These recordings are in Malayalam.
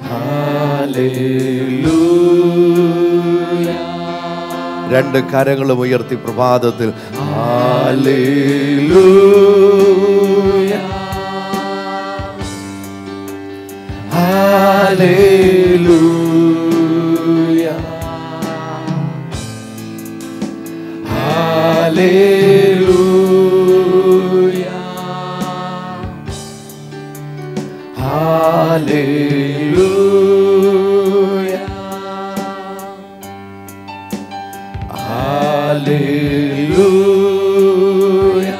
രണ്ട് കരങ്ങളും ഉയർത്തി പ്രഭാതത്തിൽ ഹാലേലൂയ ഹാലേലൂയ ഹാലേലൂയ ഹാലേലൂയ ഹാലേലൂയ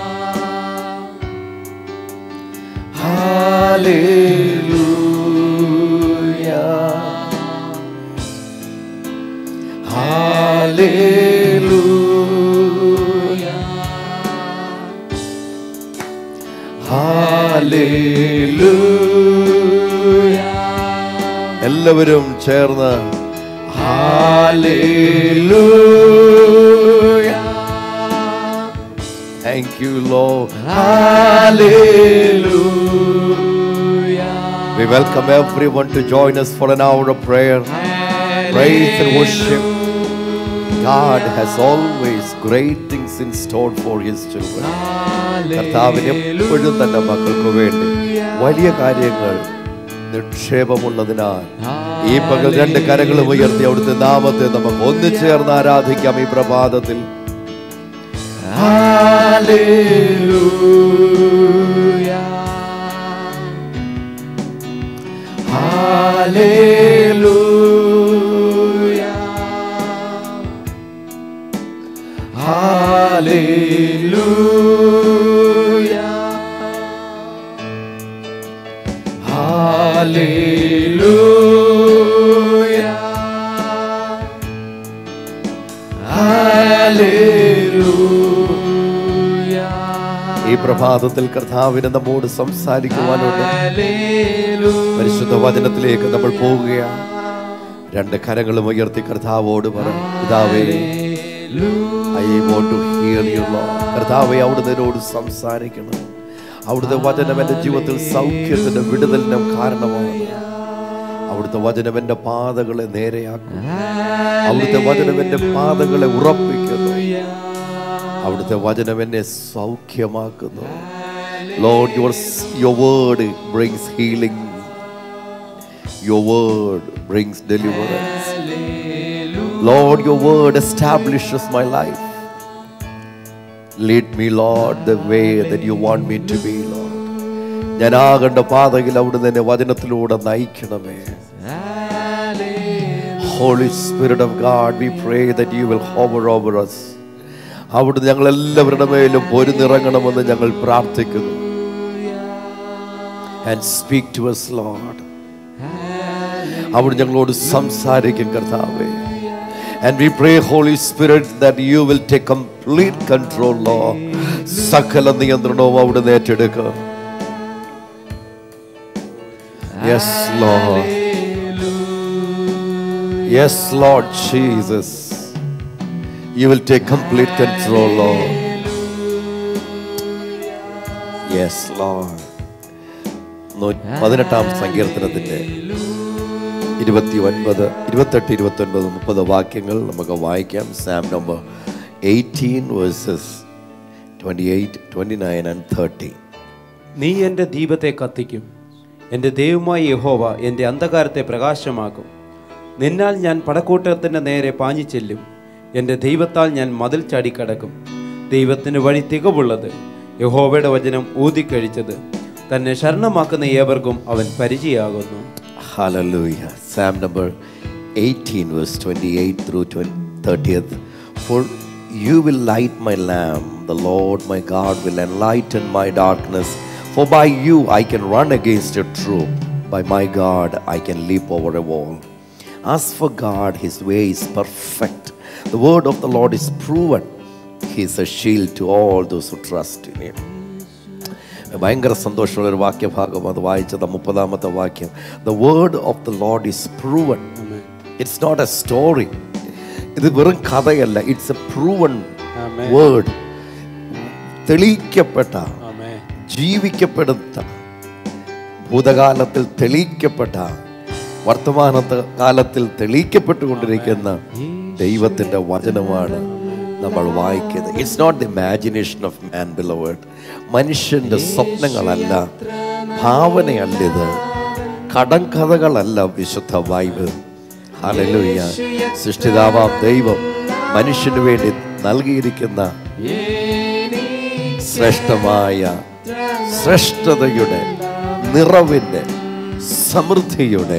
ഹാലേലൂയ ഹാലേലൂയ ഹാലേലൂയ എല്ലാവരും ചേർന്ന് ഹാലേലൂയ thank you lord We welcome everyone to join us for an hour of prayer, praise and worship. God has always great things in store for His children. കർത്താവിന് എപ്പോഴും തന്റെ മക്കൾക്ക് വേണ്ടി വലിയ കാര്യങ്ങൾ നിക്ഷേപമുള്ളതിനാൽ ഈ പകൽ രണ്ട് കരങ്ങളും ഉയർത്തി അവിടുത്തെ നാമത്തെ നമുക്ക് ഒന്നിച്ചേർന്ന് ആരാധിക്കാം ഈ പ്രഭാതത്തിൽ ഈ പ്രഭാതത്തിൽ കർത്താവിന് നമ്മോട് സംസാരിക്കുവാനുണ്ട് പരിശുദ്ധ വചനത്തിലേക്ക് നമ്മൾ പോവുകയാണ് രണ്ട് കരങ്ങളും ഉയർത്തി കർത്താവോട് പറ പിതാവേ I want to hear you കർത്താവെ അവിടുന്ന് എന്നോട് സംസാരിക്കണം അവിടുത്തെ വചനം എൻ്റെ ജീവിതത്തിൽ സൗഖ്യത്തിന്റെ വിടുതലിനും കാരണമാണ് അവിടുത്തെ വചനം എൻ്റെ പാതകളെ നേരെയാക്കും അവിടുത്തെ വചനം എൻ്റെ പാതകളെ ഉറപ്പിക്കുന്നു അവിടുത്തെ വചനം എന്നെ സൗഖ്യമാക്കുന്നു lord your your word brings healing your word brings deliverance Lord, your word establishes my life. Lead me, Lord, the way that you want me to be, Lord. ഞാൻ ആകേണ്ട പാതയിൽ അവിടുന്ന് എന്നെ വചനത്തിലൂടെ നയിക്കണമേ holy spirit of God we pray that you will hover over us അവിടുന്ന് ഞങ്ങൾ എല്ലാവരുടെ മേലും പൊരുന്നിറങ്ങണമെന്ന് ഞങ്ങൾ പ്രാർത്ഥിക്കുന്നു and speak to us lord അവിടെ ഞങ്ങളോട് സംസാരിക്കും കർത്താവേ And we pray, Holy Spirit, that you will take complete control, Lord. സകല നിയന്ത്രണവും അവിടുന്ന് ഏറ്റെടുക്കുക yes lord yes lord Jesus you will take complete control lord yes lord പതിനെട്ടാം സങ്കീർത്തനത്തിന്റെ ഇരുപത്തി ഒൻപത് ഇരുപത്തെട്ട് ഇരുപത്തി ഒൻപത് മുപ്പത് വാക്യങ്ങൾ നമുക്ക് വായിക്കാം psalm number eighteen verses twenty eight twenty nine and thirty നീ എൻ്റെ ദീപത്തെ കത്തിക്കും എൻ്റെ ദൈവമായ യഹോവ എൻ്റെ അന്ധകാരത്തെ പ്രകാശമാക്കും നിന്നാൽ ഞാൻ പടക്കൂട്ടത്തിൻ്റെ നേരെ പാഞ്ഞു ചെല്ലും എൻ്റെ ദൈവത്താൽ ഞാൻ മതിൽ ചാടിക്കടക്കും ദൈവത്തിന് വഴി തികവുള്ളത് യഹോവയുടെ വചനം ഊതിക്കഴിച്ചത് തന്നെ ശരണമാക്കുന്ന ഏവർക്കും അവൻ പരിചയമാകുന്നു Hallelujah. Psalm number 18, verse 28 through 20, 30th. For you will light my lamp, the Lord my God will enlighten my darkness. For by you I can run against a troop, by my God I can leap over a wall. As for God, his way is perfect. The word of the Lord is proven. He is a shield to all those who trust in him. ഭയങ്കര സന്തോഷമുള്ള ഒരു വാക്യഭാഗം അത് വായിച്ചത് മുപ്പതാമത്തെ വാക്യം the word of the lord is proven it's not a story ഇത് വെറും കഥയല്ല it's a proven Amen. Word തെളിയിക്കപ്പെട്ട ആമേൻ ജീവിക്കപ്പെടുത്ത ഭൂതകാലത്തിൽ തെളിയിക്കപ്പെട്ട വർത്തമാനത്തെ കാലത്തിൽ തെളിയിക്കപ്പെട്ടുകൊണ്ടിരിക്കുന്ന ദൈവത്തിൻ്റെ വചനമാണ് നമ്മൾ വായിക്കുന്നത് it's not the imagination of man beloved മനുഷ്യൻ്റെ സ്വപ്നങ്ങളല്ല ഭാവനയല്ല ഇത് കടങ്കഥകളല്ല വിശുദ്ധ ബൈബിൾ ഹല്ലേലൂയ സൃഷ്ടിതാവാം ദൈവം മനുഷ്യന് വേണ്ടി നൽകിയിരിക്കുന്ന ശ്രേഷ്ഠമായ ശ്രേഷ്ഠതയുടെ നിറവിൻ്റെ സമൃദ്ധിയുടെ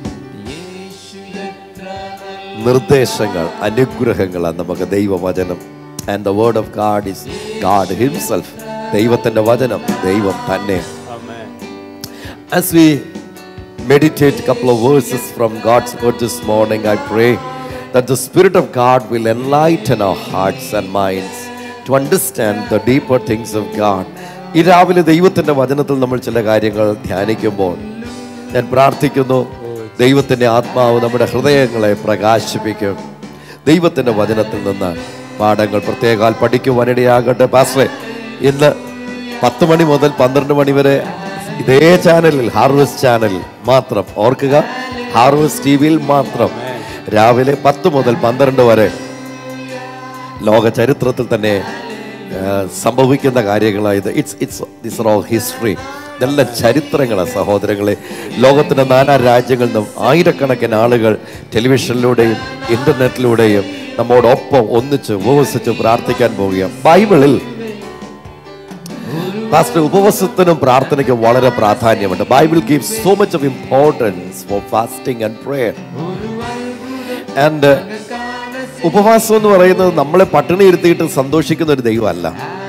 നിർദ്ദേശങ്ങൾ അനുഗ്രഹങ്ങളാണ് നമുക്ക് ദൈവവചനം and the word of God is God himself ദൈവത്തിൻ്റെ വചനം ദൈവം തന്നെ As we meditate a couple of verses from God's word this morning, I pray that the Spirit of God will enlighten our hearts and minds to understand the deeper things of God. ഈ രാവിലെ ദൈവത്തിൻ്റെ വചനത്തിൽ നമ്മൾ ചില കാര്യങ്ങൾ ധ്യാനിക്കുമ്പോൾ ഞാൻ പ്രാർത്ഥിക്കുന്നു ദൈവത്തിൻ്റെ ആത്മാവ് നമ്മുടെ ഹൃദയങ്ങളെ പ്രകാശിപ്പിക്കും ദൈവത്തിൻ്റെ വചനത്തിൽ നിന്ന് പാഠങ്ങൾ പ്രത്യേകാൽ പഠിക്കുവാനിടയാകട്ടെ പാസ്റ്ററെ ഇന്ന് പത്ത് മണി മുതൽ പന്ത്രണ്ട് മണി വരെ ഇതേ ചാനലിൽ ഹാർവസ്റ്റ് ചാനലിൽ മാത്രം ഓർക്കുക ഹാർവസ്റ്റ് ടി വിയിൽ മാത്രം രാവിലെ പത്ത് മുതൽ പന്ത്രണ്ട് വരെ ലോക ചരിത്രത്തിൽ തന്നെ ആ, സംഭവിക്കുന്ന കാര്യങ്ങളായത് it's it's this all history ഇതെല്ലാം ചരിത്രങ്ങളാണ് സഹോദരങ്ങളെ ലോകത്തിൻ്റെ നാനാ രാജ്യങ്ങളിൽ നിന്നും ആയിരക്കണക്കിന് ആളുകൾ ടെലിവിഷനിലൂടെയും ഇൻ്റർനെറ്റിലൂടെയും നമ്മോടൊപ്പം ഒന്നിച്ച് ഉപവസിച്ച് പ്രാർത്ഥിക്കാൻ പോവുകയാണ് ബൈബിളിൽ പാസ്റ്റർ ഉപവാസത്തിനും പ്രാർത്ഥനയ്ക്കും വളരെ പ്രാധാന്യമുണ്ട് Bible give so much of importance for fasting and prayer and ഉപവാസം എന്ന് പറയുന്നത് നമ്മളെ പട്ടിണി ഇരുത്തിയിട്ട് സന്തോഷിക്കുന്ന ഒരു ദൈവമല്ല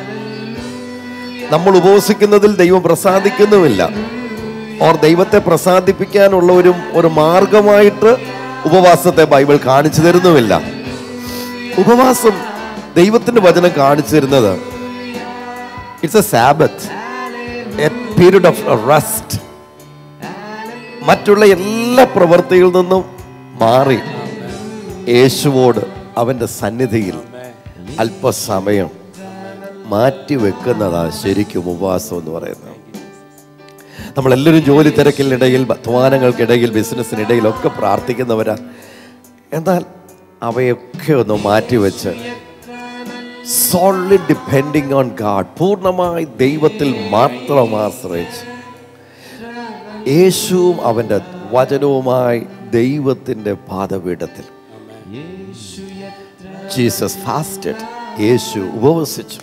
നമ്മൾ ഉപവസിക്കുന്നതിൽ ദൈവം പ്രസാദിക്കുന്നുമില്ല ഓർ ദൈവത്തെ പ്രസാദിപ്പിക്കാനുള്ള ഒരു ഒരു മാർഗമായിട്ട് ഉപവാസത്തെ ബൈബിൾ കാണിച്ചു തരുന്നുമില്ല ഉപവാസം ദൈവത്തിന്റെ വചനം കാണിച്ചു തരുന്നത് it's a sabbath a period of rest മറ്റുള്ള എല്ലാ പ്രവൃത്തിയിൽ നിന്നും മാറി യേശുവോട് അവൻ്റെ സന്നിധിയിൽ അല്പസമയം മാറ്റി വെക്കുന്നതാ ശരിക്കും ഉപവാസം എന്ന് പറയുന്നത് നമ്മളെല്ലാവരും ജോലി തിരക്കിനിടയിൽ അധ്വാനങ്ങൾക്കിടയിൽ ബിസിനസ്സിനിടയിൽ ഒക്കെ പ്രാർത്ഥിക്കുന്നവരാ എന്നാൽ അവയൊക്കെ ഒന്ന് മാറ്റിവെച്ച് സോളിഡ് ഡിപ്പെൻഡിങ് ഓൺ ഗാഡ് പൂർണ്ണമായി ദൈവത്തിൽ മാത്രം ആശ്രയിച്ച് യേശുവും അവൻ്റെ വചനവുമായി ദൈവത്തിൻ്റെ പാദപീഠത്തിൽ ജീസസ് ഫാസ്റ്റഡ് യേശു ഉപവസിച്ചു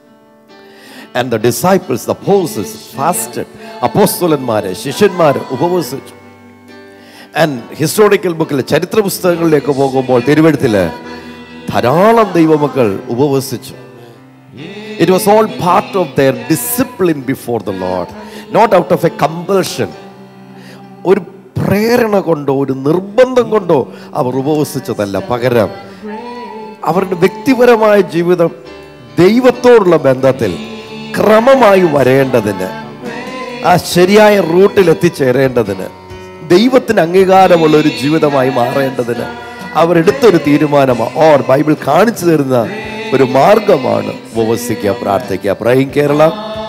and the disciples the apostles fasted അപ്പോസ്തലന്മാര് ശിഷ്യന്മാര് ഉപവസിച്ചു ആൻഡ് ഹിസ്റ്റോറിക്കൽ ബുക്കിൽ ചരിത്ര പുസ്തകങ്ങളിലേക്ക് പോകുമ്പോൾ തിരുവഴുത്തില് ധാരാളം ദൈവമക്കൾ ഉപവസിച്ചു it was all part of their discipline before the lord not out of a compulsion ഒരു പ്രേരണ കൊണ്ടോ ഒരു നിർബന്ധം കൊണ്ടോ അവർ ഉപവസിച്ചതല്ല പകരം അവരുടെ വ്യക്തിപരമായ ജീവിതം ദൈവത്തോടുള്ള ബന്ധത്തിൽ ക്രമമായി വരേണ്ടതിന് ആ ശരിയായ റൂട്ടിൽ എത്തിച്ചേരേണ്ടതിന് ദൈവത്തിന് അംഗീകാരമുള്ള ഒരു ജീവിതമായി മാറേണ്ടതിന് അവരെടുത്തൊരു തീരുമാനമാണ് ഓർ ബൈബിൾ കാണിച്ചു തരുന്ന ഒരു മാർഗമാണ് ഉപവസിക്കുക പ്രാർത്ഥിക്കുക പ്രൈം കേരള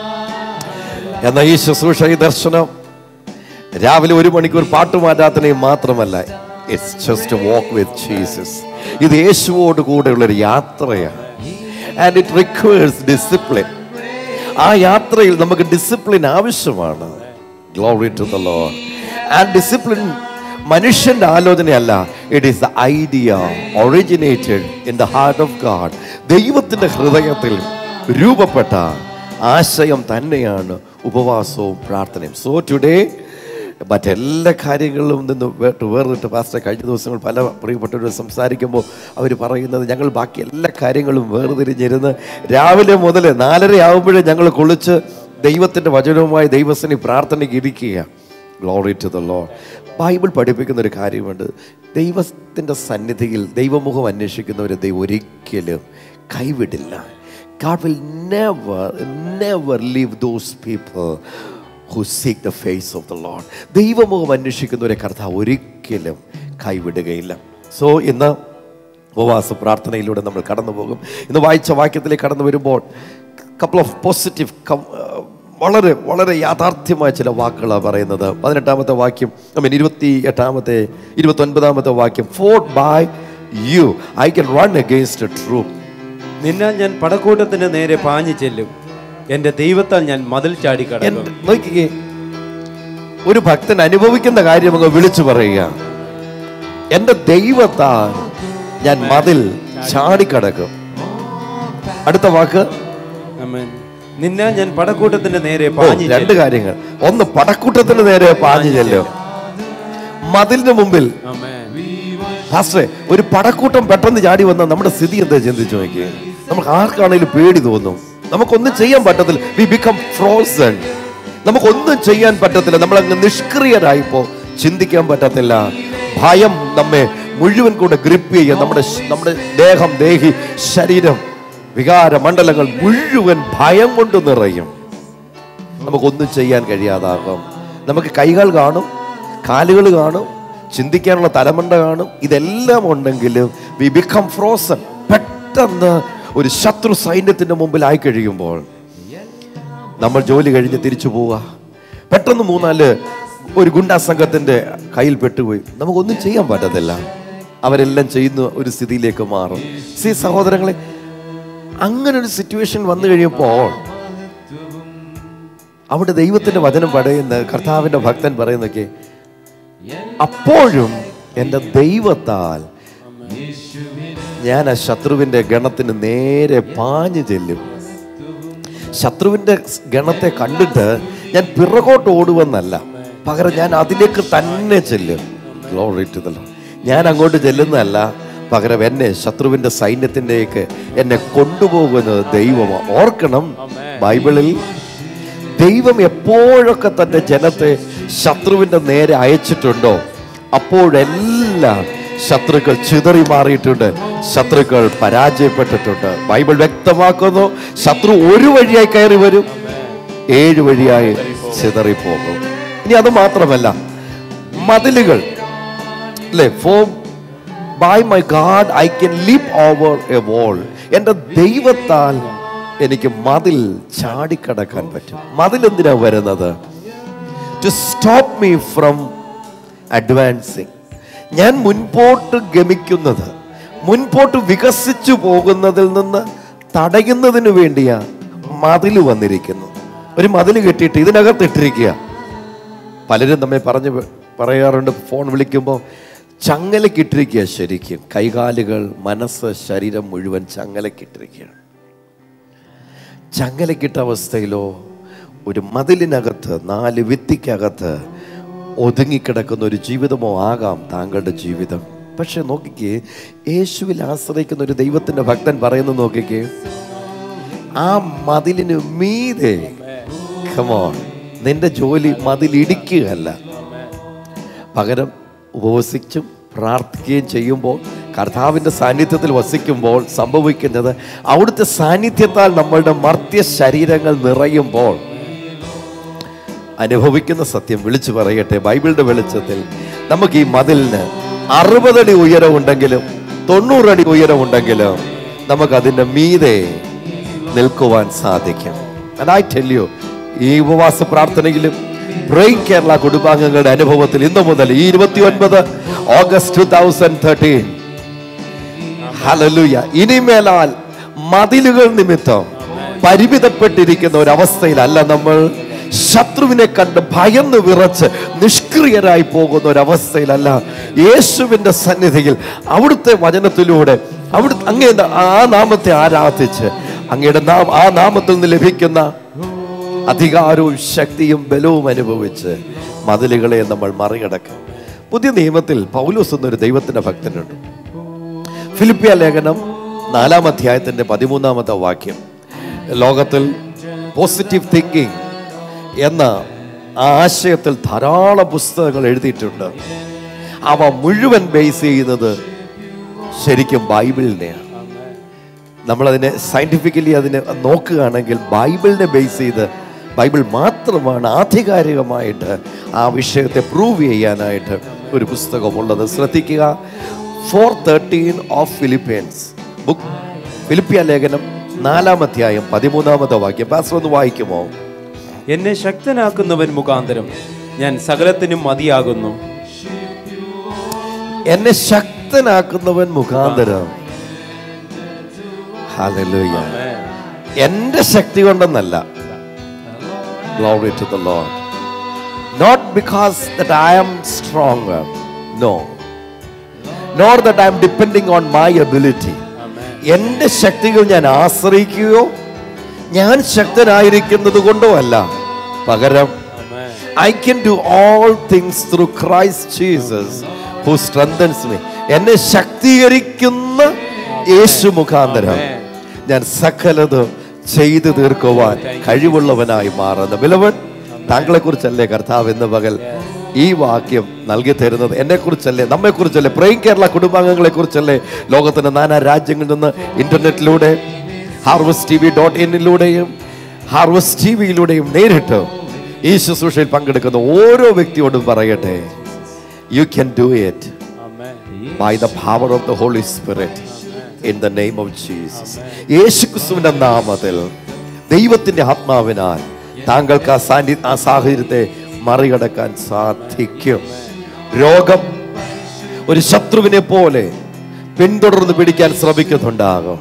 എന്ന ഈ ശുശ്രൂഷ ഈ ദർശനം രാവിലെ ഒരു മണിക്കൂർ പാട്ട് മാറ്റാത്തനെയും മാത്രമല്ല it's just walk with Jesus ഇത് യേശുവോട് കൂടെയുള്ള ഒരു യാത്രയാണ് ആൻഡ് ഇറ്റ് റിക്വയർസ് ഡിസിപ്ലിൻ ആ യാത്രയിൽ നമുക്ക് ഡിസിപ്ലിൻ ആവശ്യമാണ് glory to the lord and discipline മനുഷ്യന്റെ ആലോചനയല്ല it is the idea originated in the heart of God ദൈവത്തിന്റെ ഹൃദയത്തിൽ രൂപപ്പെട്ട ആശയം തന്നെയാണ് ഉപവാസവും പ്രാർത്ഥനയും സോ ടുഡേ മറ്റെല്ലാ കാര്യങ്ങളിലും നിന്ന് വേട്ട് വേർതിട്ട് പാസ്റ്റർ കഴിഞ്ഞ ദിവസങ്ങൾ പല പ്രിയപ്പെട്ടവരും സംസാരിക്കുമ്പോൾ അവർ പറയുന്നത് ഞങ്ങൾ ബാക്കി എല്ലാ കാര്യങ്ങളും വേർതിരിഞ്ഞിരുന്ന് രാവിലെ മുതൽ നാലര ആകുമ്പോഴേ ഞങ്ങൾ കുളിച്ച് ദൈവത്തിൻ്റെ വചനവുമായി ദൈവസ്ഥനി പ്രാർത്ഥനയ്ക്ക് ഇരിക്കുക glory to the lord Bible പഠിപ്പിക്കുന്ന ഒരു കാര്യമുണ്ട് ദൈവത്തിൻ്റെ സന്നിധിയിൽ ദൈവമുഖം അന്വേഷിക്കുന്നവരെ ദൈവം ഒരിക്കലും കൈവിടില്ല God will never, never leave those people who seek the face of the Lord. ദൈവമുഖം അന്വേഷിക്കുന്നവരെ കർത്താവ് ഒരിക്കലും കൈവിടുകയില്ല സോ ഇന്ന് ഉപവാസ പ്രാർത്ഥനയിലൂടെ നമ്മൾ കടന്നു പോകും ഇന്ന് വായിച്ച വാക്യത്തിലേക്ക് കടന്നു വരുമ്പോൾ കപ്പിൾ ഓഫ് പോസിറ്റീവ് വളരെ വളരെ യാഥാർത്ഥ്യമായ ചില വാക്കുകളാണ് പറയുന്നത് പതിനെട്ടാമത്തെ വാക്യം ഐ മീൻ ഇരുപത്തി എട്ടാമത്തെ ഇരുപത്തി ഒൻപതാമത്തെ വാക്യം for by you I can run against a troop നിന്നാൽ ഞാൻ പടക്കൂട്ടത്തിന് നേരെ പാഞ്ഞു ചെല്ലും എൻ്റെ ദൈവത്താൽ ഞാൻ മതിൽ ചാടി കടക്കും എന്റെ- നോക്കിക്കേ ഒരു ഭക്തൻ അനുഭവിക്കുന്ന കാര്യം അങ്ങ് വിളിച്ചു പറയുക എന്റെ ദൈവത്താൽ ഞാൻ മതിൽ ചാടിക്കടക്കും അടുത്ത വാക്ക് ആമേൻ. നിന്നാൽ ഞാൻ പടക്കൂട്ടത്തിന് നേരെ ഓ, പാഞ്ഞു രണ്ട് കാര്യങ്ങൾ ഒന്ന് പടക്കൂട്ടത്തിന് നേരെ പാഞ്ഞു ചെല്ലും മതിലിന് മുമ്പിൽ ആമേൻ. ഫാസ്റ്റേ ഒരു പടക്കൂട്ടം പെട്ടെന്ന് ചാടി വന്ന നമ്മുടെ സ്ഥിതി എന്താ ചിന്തിച്ചു നോക്കിയേ നമുക്ക് ആർക്കാണെങ്കിലും പേടി തോന്നും നമുക്കൊന്നും ചെയ്യാൻ പറ്റത്തില്ല വി ബിക്കം ഫ്രോസൺ നമുക്കൊന്നും ചെയ്യാൻ പറ്റത്തില്ല നമ്മൾ അങ്ങ് നിഷ്ക്രിയരായിപ്പോ ചിന്തിക്കാൻ പറ്റത്തില്ല ഭയം നമ്മെ മുഴുവൻ കൂടെ ഗ്രിപ്പ് ചെയ്യുക നമ്മുടെ ശ- നമ്മുടെ ദേഹം ദേഹി ശരീരം വികാര മണ്ഡലങ്ങൾ മുഴുവൻ ഭയം കൊണ്ട് നിറയും നമുക്കൊന്നും ചെയ്യാൻ കഴിയാതാകും നമുക്ക് കൈകൾ കാണും കാലുകൾ കാണും ചിന്തിക്കാനുള്ള തലമണ്ട കാണും ഇതെല്ലാം ഉണ്ടെങ്കിലും വി ബിക്കം ഫ്രോസൺ പെട്ടെന്ന് ഒരു ശത്രു സൈന്യത്തിന്റെ മുമ്പിൽ ആയി കഴിയുമ്പോൾ നമ്മൾ ജോലി കഴിഞ്ഞ് തിരിച്ചു പോവുക പെട്ടെന്ന് മൂന്നാല് ഒരു ഗുണ്ടാ സംഘത്തിന്റെ കയ്യിൽ പെട്ടുപോയി നമുക്കൊന്നും ചെയ്യാൻ പറ്റത്തില്ല അവരെല്ലാം ചെയ്യുന്ന ഒരു സ്ഥിതിയിലേക്ക് മാറും സി സഹോദരങ്ങളെ അങ്ങനെ ഒരു സിറ്റുവേഷൻ വന്നു കഴിയുമ്പോൾ അവിടെ ദൈവത്തിന്റെ വചനം പറയുന്ന കർത്താവിന്റെ ഭക്തൻ പറയുന്നൊക്കെ അപ്പോഴും എൻ്റെ ദൈവത്താൽ ഞാൻ ആ ശത്രുവിന്റെ ഗണത്തിന് നേരെ പാഞ്ഞു ചെല്ലും ശത്രുവിന്റെ ഗണത്തെ കണ്ടിട്ട് ഞാൻ പിറകോട്ട് ഓടുവെന്നല്ല പകരം ഞാൻ അതിലേക്ക് തന്നെ ചെല്ലും Glory to the Lord. ഞാൻ അങ്ങോട്ട് ചെല്ലുന്നതല്ല പകരം എന്നെ ശത്രുവിന്റെ സൈന്യത്തിൻ്റെക്ക് എന്നെ കൊണ്ടുപോകുന്നത് ദൈവമാണ് ഓർക്കണം ബൈബിളിൽ ദൈവം എപ്പോഴൊക്കെ തന്റെ ജനത്തെ ശത്രുവിന്റെ നേരെ അയച്ചിട്ടുണ്ടോ അപ്പോഴെല്ലാം ശത്രുക്കൾ ചിതറി മാറിയിട്ടുണ്ട് ശത്രുക്കൾ പരാജയപ്പെട്ടിട്ടുണ്ട് ബൈബിൾ വ്യക്തമാക്കുന്നു ശത്രു ഒരു വഴിയായി കയറി വരും ഏഴ് വഴിയായി ചിതറിപ്പോകും ഇനി അത് മാത്രമല്ല മതിലുകൾ അല്ലേ for by my God I can leap over a wall എൻ്റെ ദൈവത്താൽ എനിക്ക് മതിൽ ചാടിക്കടക്കാൻ പറ്റും മതിൽ എന്തിനാ വരുന്നത് to stop me from advancing ഞാൻ മുൻപോട്ട് ഗമിക്കുന്നത് മുൻപോട്ട് വികസിച്ചു പോകുന്നതിൽ നിന്ന് തടയുന്നതിന് വേണ്ടിയാ മതിൽ വന്നിരിക്കുന്നു ഒരു മതിൽ കെട്ടിയിട്ട് ഇതിനകത്ത് ഇട്ടിരിക്കുക പലരും നമ്മെ പറഞ്ഞ് പറയാറുണ്ട് ഫോൺ വിളിക്കുമ്പോൾ ചങ്ങലക്കിട്ടിരിക്കുക ശരിക്കും കൈകാലുകൾ മനസ്സ് ശരീരം മുഴുവൻ ചങ്ങലക്കിട്ടിരിക്കുകയാണ് ചങ്ങലക്കിട്ട അവസ്ഥയിലോ ഒരു മതിലിനകത്ത് നാല് വിത്തിക്കകത്ത് ഒതുങ്ങിക്കിടക്കുന്ന ഒരു ജീവിതമോ ആകാം താങ്കളുടെ ജീവിതം പക്ഷെ നോക്കിക്കേ യേശുവിൽ ആശ്രയിക്കുന്ന ഒരു ദൈവത്തിന്റെ ഭക്തൻ പറയുന്നത് നോക്കിക്കേ ആ മതിലിന് മീതെ കമോൺ നിന്റെ ജോലി മതിലിടിക്കുകയല്ല പകരം ഉപവസിച്ചും പ്രാർത്ഥിക്കുകയും ചെയ്യുമ്പോൾ കർത്താവിൻ്റെ സാന്നിധ്യത്തിൽ വസിക്കുമ്പോൾ സംഭവിക്കുന്നത് അവിടുത്തെ സാന്നിധ്യത്താൽ നമ്മളുടെ മർത്യ ശരീരങ്ങൾ നിറയുമ്പോൾ അനുഭവിക്കുന്ന സത്യം വിളിച്ചു പറയട്ടെ ബൈബിളിന്റെ വെളിച്ചത്തിൽ നമുക്ക് ഈ മതിലിന് അറുപതടി ഉയരമുണ്ടെങ്കിലും തൊണ്ണൂറടി ഉയരമുണ്ടെങ്കിലും നമുക്ക് അതിൻ്റെ മീതെ നിൽക്കുവാൻ സാധിക്കും And I tell you, ഈ ഉപവാസ പ്രാർത്ഥനയിലും ബ്രെയിൻ കേരള കുടുംബാംഗങ്ങളുടെ അനുഭവത്തിൽ ഇന്നു മുതൽ ഈ ഇരുപത്തി ഒൻപത് ഓഗസ്റ്റ് ടു തൗസൻഡ് തേർട്ടീൻ ഹലലുയ ഇനിമേലാൽ മതിലുകൾ നിമിത്തം പരിമിതപ്പെട്ടിരിക്കുന്ന ഒരവസ്ഥയിലല്ല നമ്മൾ ശത്രുവിനെ കണ്ട് ഭയന്ന് വിറച്ച് നിഷ്ക്രിയരായി പോകുന്ന ഒരവസ്ഥയിലല്ല യേശുവിന്റെ സന്നിധിയിൽ അവിടുത്തെ വചനത്തിലൂടെ അവിടെ അങ്ങേ ആ നാമത്തെ ആരാധിച്ച് അങ്ങയുടെ നാം ആ നാമത്തിൽ നിന്ന് ലഭിക്കുന്ന അധികാരവും ശക്തിയും ബലവും അനുഭവിച്ച് മതിലുകളെ നമ്മൾ മറികടക്കും പുതിയ നിയമത്തിൽ പൗലോസ് എന്നൊരു ദൈവത്തിന്റെ ഭക്തനുണ്ട് ഫിലിപ്പിയ ലേഖനം നാലാം അധ്യായത്തിന്റെ പതിമൂന്നാമത്തെ വാക്യം ലോകത്തിൽ പോസിറ്റീവ് തിങ്കിങ് എന്ന ആ ആശയത്തിൽ ധാരാളം പുസ്തകങ്ങൾ എഴുതിയിട്ടുണ്ട് അവ മുഴുവൻ ബേസ് ചെയ്യുന്നത് ശരിക്കും ബൈബിളിനെയാണ് നമ്മളതിനെ സയന്റിഫിക്കലി അതിനെ നോക്കുകയാണെങ്കിൽ ബൈബിളിനെ ബേസ് ചെയ്ത് ബൈബിൾ മാത്രമാണ് ആധികാരികമായിട്ട് ആ വിഷയത്തെ പ്രൂവ് ചെയ്യാനായിട്ട് ഒരു പുസ്തകമുള്ളത് ശ്രദ്ധിക്കുക four thirteen of Philippians book ഫിലിപ്പിയ ലേഖനം നാലാം അധ്യായം പതിമൂന്നാമത്തെ വാക്യം പാസ്റ്റർ ഒന്ന് വായിക്കുമോ എന്നെ ശക്തനാക്കുന്നവൻ മുഖാന്തരം ഞാൻ സകലത്തിനും മതിയാകുന്നു എന്നെ ശക്തനാക്കുന്നവൻ മുഖാന്തരം ഹല്ലേലൂയ എന്റെ ശക്തി കൊണ്ടെന്നല്ല glory to the lord not because that I am strong no nor that I am depending on my ability എന്റെ ശക്തികൾ ഞാൻ ആശ്രയിക്കുകയോ ഞാൻ ശക്തനായിരിക്കുന്നത് കൊണ്ടോ അല്ല പകരം I can do all things through Christ Jesus who strengthens me എന്നെ ശക്തീകരിക്കുന്ന യേശു മുഖാന്തരം ഞാൻ സകലത് ചെയ്തു തീർക്കുവാൻ കഴിവുള്ളവനായി മാറുന്ന ബിലവൻ താങ്കളെ കുറിച്ചല്ലേ കർത്താവ് എന്ന പകൽ ഈ വാക്യം നൽകി തരുന്നത് എന്നെ കുറിച്ചല്ലേ നമ്മെ കുറിച്ചല്ലേ പ്രൈം കേരള കുടുംബാംഗങ്ങളെ കുറിച്ചല്ലേ ലോകത്തിന്റെ നാനാ രാജ്യങ്ങളിൽ നിന്ന് ഇന്റർനെറ്റിലൂടെ ഹാർവസ്റ്റ് ടി വി ഡോട്ട് ഇന്നിലൂടെയും ഹാർവസ്റ്റ് ടി വിയിലൂടെയും നേരിട്ട് ഈ ശുശ്രൂഷയിൽ പങ്കെടുക്കുന്ന ഓരോ വ്യക്തിയോടും പറയട്ടെ you can do it by the power of the Holy Spirit in the name of Jesus. യേശുക്രിസ്തുവിന്റെ നാമത്തിൽ ദൈവത്തിന്റെ ആത്മാവിനാൽ താങ്കൾക്ക് ആ സാന്നി ആ സാഹചര്യത്തെ മറികടക്കാൻ സാധിക്കും രോഗം ഒരു ശത്രുവിനെ പോലെ പിന്തുടർന്ന് പിടിക്കാൻ ശ്രമിക്കുന്നുണ്ടാകും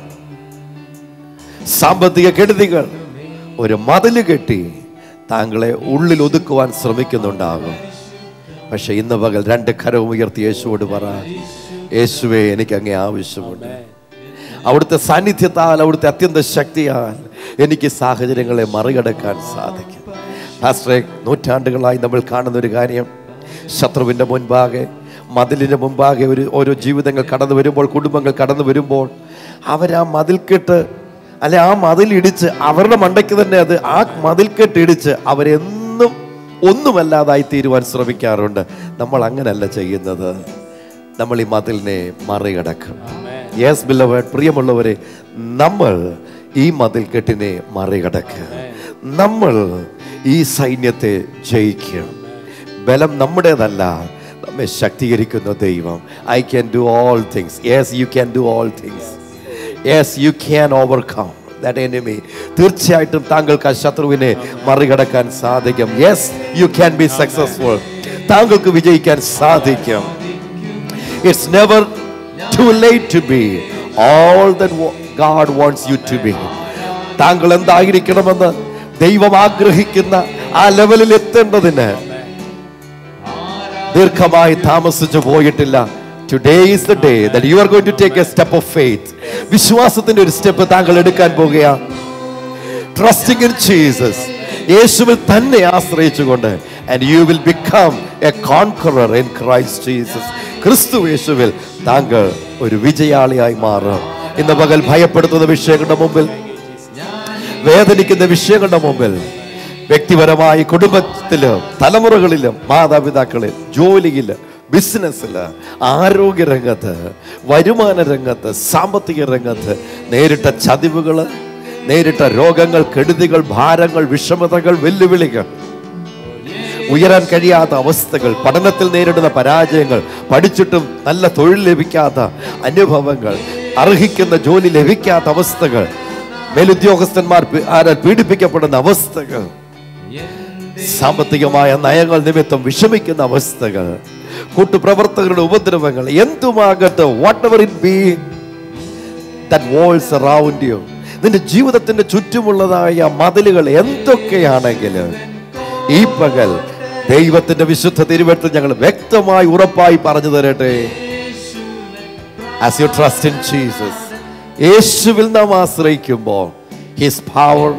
സാമ്പത്തിക കെടുതികൾ ഒരു മതില് കെട്ടി താങ്കളെ ഉള്ളിൽ ഒതുക്കുവാൻ ശ്രമിക്കുന്നുണ്ടാകും പക്ഷെ ഇന്ന് പകൽ രണ്ട് കരവും ഉയർത്തി യേശുവോട് പറ യേശുവേ എനിക്ക് അങ്ങേ ആവശ്യമുണ്ട് അവിടുത്തെ സാന്നിധ്യത്താൽ അവിടുത്തെ അത്യന്ത ശക്തിയാൽ എനിക്ക് സാഹചര്യങ്ങളെ മറികടക്കാൻ സാധിക്കും പാസ്റ്ററെ നൂറ്റാണ്ടുകളായി നമ്മൾ കാണുന്ന ഒരു കാര്യം ശത്രുവിൻ്റെ മുൻപാകെ മതിലിന് മുമ്പാകെ ഒരു ഓരോ ജീവിതങ്ങൾ കടന്നു വരുമ്പോൾ കുടുംബങ്ങൾ കടന്നു വരുമ്പോൾ അവരാ മതിൽക്കെട്ട് അല്ലെ ആ മതിലിടിച്ച് അവരുടെ മണ്ടയ്ക്ക് തന്നെ അത് ആ മതിൽക്കെട്ട് ഇടിച്ച് അവരെന്നും ഒന്നുമല്ലാതായി തീരുവാൻ ശ്രമിക്കാറുണ്ട് നമ്മൾ അങ്ങനല്ല ചെയ്യുന്നത് നമ്മൾ ഈ മതിലിനെ മറികടക്കും യെസ് ബില്ലവേഡ് പ്രിയമുള്ളവരെ നമ്മൾ ഈ മതിൽക്കെട്ടിനെ മറികടക്കുക നമ്മൾ ഈ സൈന്യത്തെ ജയിക്കും ബലം നമ്മുടേതല്ല നമ്മെ ശക്തീകരിക്കുന്ന ദൈവം I can do all things yes you can do all things yes you can overcome that enemy തീർച്ചയായിട്ടും താങ്കൾക്ക് ആ ശത്രുവിനെ മറികടക്കാൻ സാധിക്കും yes you can be successful താങ്കൾക്ക് വിജയിക്കാൻ സാധിക്കും it's never too late to be all that God wants you to be താങ്കൾ എന്തായിരിക്കണമെന്ന് ദൈവം ആഗ്രഹിക്കുന്ന ആ ലെവലിൽ എത്തേണ്ടതിന് ദീർഘമായി താമസിച്ചു പോയിട്ടില്ല today is the day that you are going to take a step of faith വിശ്വാസത്തിന്റെ ഒരു സ്റ്റെപ്പ് താങ്കൾ എടുക്കാൻ പോകുകയാണ് ട്രസ്റ്റിംഗ് ഇൻ ജീസസ് യേശുവിൽ തന്നെ ആശ്രയിച്ചുകൊണ്ട് and you will become a conqueror in Christ Jesus ക്രിസ്തു യേശുവിൽ താങ്കൾ ഒരു വിജയാളിയായി മാറും ഇന്ന് പകൽ ഭയപ്പെടുത്തുന്ന വിഷയങ്ങളുടെ മുമ്പിൽ വേദനിക്കുന്ന വിഷയങ്ങളുടെ മുമ്പിൽ വ്യക്തിപരമായി കുടുംബത്തിലും തലമുറകളിലും മാതാപിതാക്കളിൽ ജോലിയിൽ ബിസിനസ്സിൽ ആരോഗ്യ രംഗത്ത് വരുമാന രംഗത്ത് സാമ്പത്തിക രംഗത്ത് നേരിട്ട ചതിവുകൾ നേരിട്ട രോഗങ്ങൾ കെടുതികൾ ഭാരങ്ങൾ വിഷമതകൾ വെല്ലുവിളികൾ ഉയരാൻ കഴിയാത്ത അവസ്ഥകൾ പഠനത്തിൽ നേരിടുന്ന പരാജയങ്ങൾ പഠിച്ചിട്ടും നല്ല തൊഴിൽ ലഭിക്കാത്ത അനുഭവങ്ങൾ അർഹിക്കുന്ന ജോലി ലഭിക്കാത്ത അവസ്ഥകൾ മേലുദ്യോഗസ്ഥന്മാർ പി- ആരാൽ പീഡിപ്പിക്കപ്പെടുന്ന അവസ്ഥകൾ സാമ്പത്തികമായ നയങ്ങൾ നിമിത്തം വിഷമിക്കുന്ന അവസ്ഥകൾ കൂട്ടുപ്രവർത്തകരുടെ ഉപദ്രവങ്ങൾ എന്തുമാകട്ടെ whatever it be that walls around you നിന്റെ ജീവിതത്തിന്റെ ചുറ്റുമുള്ളതായ മതിലുകൾ എന്തൊക്കെയാണെങ്കിലും ഈ പകൽ ദൈവത്തിന്റെ വിശുദ്ധ തിരുവഴുത്ത് ഞങ്ങൾ വ്യക്തമായി ഉറപ്പായി പറഞ്ഞു തരട്ടെ as you trust in Jesus യേശുവിൽ നാം ആശ്രയിക്കുമ്പോൾ his power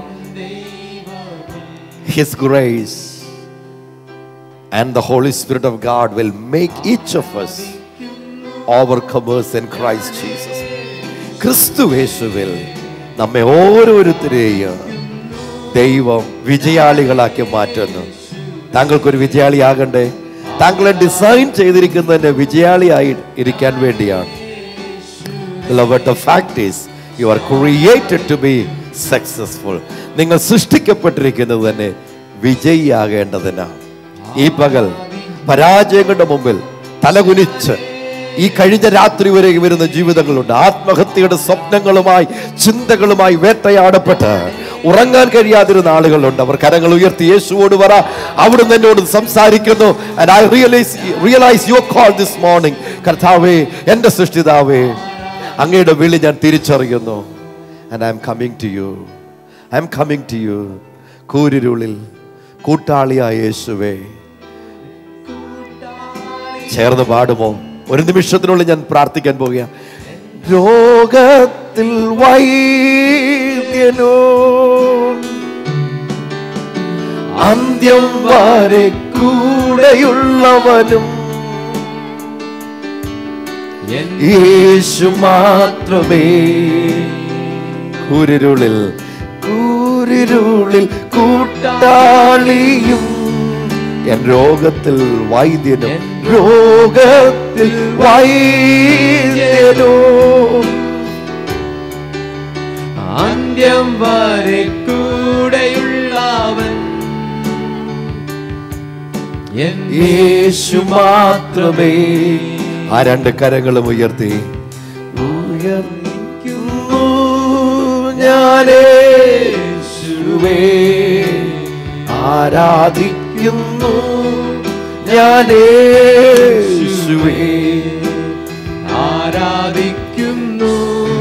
his grace and the holy spirit of God will make each of us overcomers in Christ Jesus. ക്രിസ്തു യേശുവിൽ നമ്മെ ഓരോരുത്തരെയും ദൈവം വിജയാളികളാക്കി മാറ്റുന്നു താങ്കൾക്കൊരു വിജയാളിയാകണ്ടേ താങ്കളെ ഡിസൈൻ ചെയ്തിരിക്കുന്നതിന്റെ വിജയാളിയായി ഇരിക്കാൻ വേണ്ടിയാണ് Beloved, the fact is, you are created to be successful. നിങ്ങൾ സൃഷ്ടിക്കപ്പെട്ടിരിക്കുന്നത് തന്നെ വിജയിയാകേണ്ടതിനാണ് ഈ പകൽ പരാജയങ്ങളുടെ മുമ്പിൽ തലകുനിച്ച് ഈ കഴിഞ്ഞ രാത്രി വരെ വരുന്ന ജീവിതങ്ങളുണ്ട് ആത്മഹത്യയുടെ സ്വപ്നങ്ങളുമായി ചിന്തകളുമായി വേട്ടയാടപ്പെട്ട് ഉറങ്ങാൻ കഴിയാതിരുന്ന ആളുകളുണ്ട് അവർ കരങ്ങൾ ഉയർത്തി യേശുവോട് പറ അവിടുന്ന് എന്നോട് സംസാരിക്കുന്നു and I realize realize your call this morning കർത്താവേ എൻ്റെ സൃഷ്ടിതാവേ അങ്ങയുടെ വിളി ഞാൻ തിരിച്ചറിയുന്നു and I am coming to you I am coming to you കൂരിരുളിൽ കൂട്ടാളിയായ യേശുവേ ചേർന്ന് പാടുമോ ഒരു നിമിഷത്തിനുള്ളിൽ ഞാൻ പ്രാർത്ഥിക്കാൻ പോവുക രോഗത്തിൽ വൈദ്യനോ അന്ത്യം വരെ കൂടെയുള്ളവനും യേശു മാത്രമേ കൂരിരുളിൽ കൂരിരുളിൽ കൂട്ടാളിയും എൻ രോഗത്തിൽ വൈദ്യനും രോഗത്തിൽ വൈദ്യനോ അന്ത്യം വരെ കൂടെയുള്ളവൻ എൻ യേശു മാത്രമേ ആ രണ്ട് കരങ്ങളും ഉയർത്തി ഉയർത്തിക്കുന്നു ഞാനേശുവേ ആരാധിക്കുന്നു ഞാനേശുവേ ആരാധിക്കുന്നു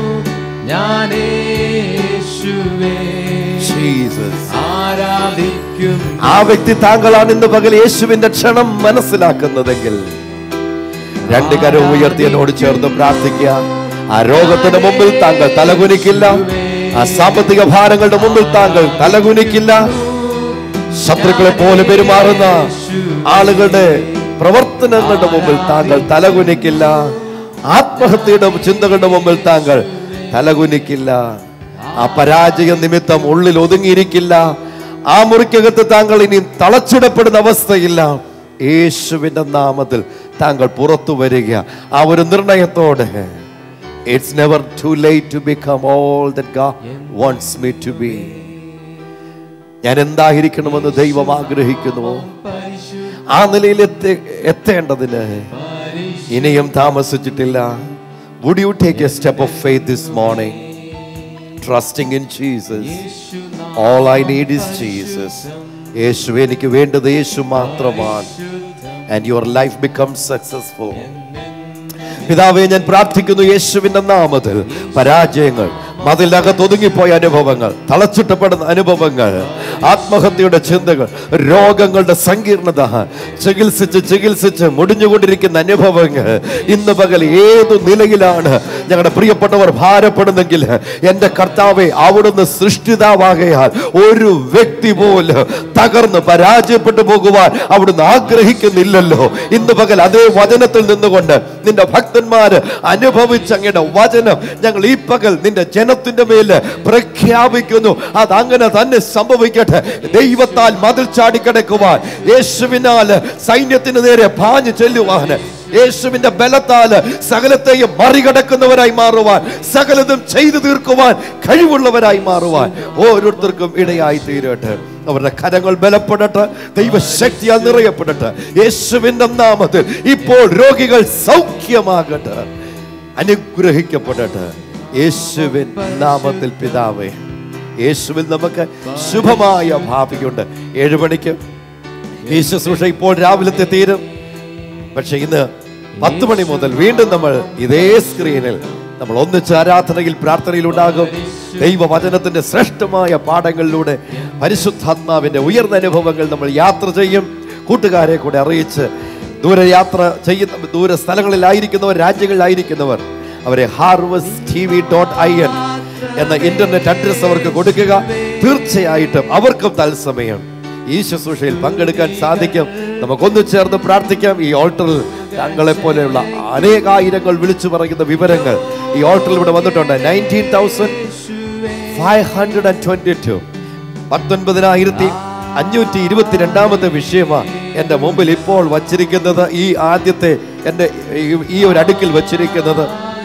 ഞാനേശുവേ ജീസസ് ആരാധിക്കുന്നു ആ വ്യക്തി താങ്കളാണ് ഇന്ന് പകൽ യേശുവിന്റെ ക്ഷണം മനസ്സിലാക്കുന്നതെങ്കിൽ രണ്ട് കരവും ഉയർത്തി എന്നോട് ചേർന്ന് പ്രാർത്ഥിക്കുക ആ രോഗത്തിന് മുമ്പിൽ താങ്കൾ തലകുനിക്കില്ല ആ സാമ്പത്തിക ഭാരങ്ങളുടെ മുമ്പിൽ താങ്കൾ തലകുനിക്കില്ല ശത്രുക്കളെ പോലെ പെരുമാറുന്ന ആളുകളുടെ പ്രവർത്തനങ്ങളുടെ മുമ്പിൽ താങ്കൾ തലകുനിക്കില്ല ആത്മഹത്യയുടെ ചിന്തകളുടെ മുമ്പിൽ താങ്കൾ തലകുനിക്കില്ല ആ പരാജയ നിമിത്തം ഉള്ളിൽ ഒതുങ്ങിയിരിക്കില്ല ആ മുറിക്കകത്ത് താങ്കൾ ഇനി തളച്ചിടപ്പെടുന്ന അവസ്ഥയില്ല യേശുവിന്റെ നാമത്തിൽ താങ്കൾ പുറത്തു വരിക ആ ഒരു നിർണയത്തോടെ it's never too late to become all that God wants me to be ഞാൻ എന്തായിരിക്കണമെന്ന് ദൈവം ആഗ്രഹിക്കുന്നുവോ ആ നിലയിൽ എത്തി എത്തേണ്ടതിന് ഇനിയും താമസിച്ചിട്ടില്ല would you take a step of faith this morning trusting in Jesus all I need is Jesus Yeshu എനിക്ക് വേണ്ടത് യേശു മാത്രമാണ് and your life become successful പിതാവെ ഞാൻ പ്രാർത്ഥിക്കുന്നു യേശുവിന്റെ നാമത്തിൽ പരാജയങ്ങൾ മതിലകത്ത് ഒതുങ്ങിപ്പോയ അനുഭവങ്ങൾ തളച്ചിട്ടപ്പെടുന്ന അനുഭവങ്ങൾ ആത്മഹത്യയുടെ ചിന്തകൾ രോഗങ്ങളുടെ സങ്കീർണത ചികിത്സിച്ച് ചികിത്സിച്ച് മുടിഞ്ഞുകൊണ്ടിരിക്കുന്ന അനുഭവങ്ങൾ ഇന്ന് പകൽ ഏതു നിലയിലാണ് ഞങ്ങളുടെ പ്രിയപ്പെട്ടവർ ഭാരപ്പെടുന്നെങ്കിൽ എൻ്റെ കർത്താവെ അവിടുന്ന് സൃഷ്ടിതാവാകയാൽ ഒരു വ്യക്തി പോലും തകർന്ന് പരാജയപ്പെട്ടു പോകുവാൻ അവിടുന്ന് ആഗ്രഹിക്കുന്നില്ലല്ലോ ഇന്ന് പകൽ അതേ വചനത്തിൽ നിന്നുകൊണ്ട് നിന്റെ ഭക്തന്മാര് അനുഭവിച്ച അങ്ങയുടെ വചനം ഞങ്ങൾ ഈ പകൽ നിന്റെ ജനത്തിന്റെ മേല് പ്രഖ്യാപിക്കുന്നു അത് അങ്ങനെ തന്നെ സംഭവിക്കട്ടെ ദൈവത്താൽ മതിൽ ചാടിക്കിടക്കുവാൻ യേശുവിനാൽ സൈന്യത്തിന് നേരെ പാഞ്ഞു ചെല്ലുവാൻ യേശുവിന്റെ ബലത്താല് സകലത്തെയും മറികടക്കുന്നവരായി മാറുവാൻ സകലതും ചെയ്തു തീർക്കുവാൻ കഴിവുള്ളവരായി മാറുവാൻ ഓരോരുത്തർക്കും ഇടയായി തീരട്ടെ അവരുടെ കരങ്ങൾ ബലപ്പെടട്ടെ ദൈവശക്തിയാൽ നിറയപ്പെടട്ടെ യേശുവിന്റെ നാമത്തിൽ ഇപ്പോൾ രോഗികൾ സൗഖ്യമാകട്ടെ അനുഗ്രഹിക്കപ്പെടട്ടെ യേശുവിൻ നാമത്തിൽ പിതാവേ യേശുവിൽ നമുക്ക് ശുഭമായ ഭാവിയുണ്ട് ഏഴു മണിക്ക് ഈ ശുശ്രൂഷ ഇപ്പോൾ രാവിലത്തെ തീരും പക്ഷെ ഇന്ന് പത്ത് മണി മുതൽ വീണ്ടും നമ്മൾ ഇതേ സ്ക്രീനിൽ നമ്മൾ ഒന്നിച്ച് ആരാധനയിൽ പ്രാർത്ഥനയിൽ ഉണ്ടാകും ദൈവവചനത്തിന്റെ ശ്രേഷ്ഠമായ പാഠങ്ങളിലൂടെ പരിശുദ്ധാത്മാവിന്റെ ഉയർന്ന അനുഭവങ്ങൾ നമ്മൾ യാത്ര ചെയ്യും കൂട്ടുകാരെ കൂടെ അറിയിച്ച് ദൂരയാത്ര ചെയ്യുന്ന ദൂര സ്ഥലങ്ങളിലായിരിക്കുന്നവർ രാജ്യങ്ങളിലായിരിക്കുന്നവർ അവരെ harvest T V dot I N എന്ന ഇന്റർനെറ്റ് അഡ്രസ് അവർക്ക് കൊടുക്കുക തീർച്ചയായിട്ടും അവർക്കും തത്സമയം ഈ ശുശ്രൂഷയിൽ പങ്കെടുക്കാൻ സാധിക്കും നമുക്കൊന്നു ചേർന്ന് പ്രാർത്ഥിക്കാം ഈ ഓൾട്ടറിൽ തങ്ങളെ പോലെയുള്ള അനേകായിരങ്ങൾ വിളിച്ചു പറയുന്ന വിവരങ്ങൾ ഈ ഓൾട്ടറിൽ ഇവിടെ വന്നിട്ടുണ്ട് nineteen thousand five hundred and twenty two പത്തൊൻപതിനായിരത്തി അഞ്ഞൂറ്റി ഇരുപത്തിരണ്ടാമത്തെ വിഷയമാണ് എൻ്റെ മുമ്പിൽ ഇപ്പോൾ വച്ചിരിക്കുന്നത് ഈ ആദ്യത്തെ എൻ്റെ ഈ- ഈ ഒരു അടുക്കിൽ വച്ചിരിക്കുന്നത്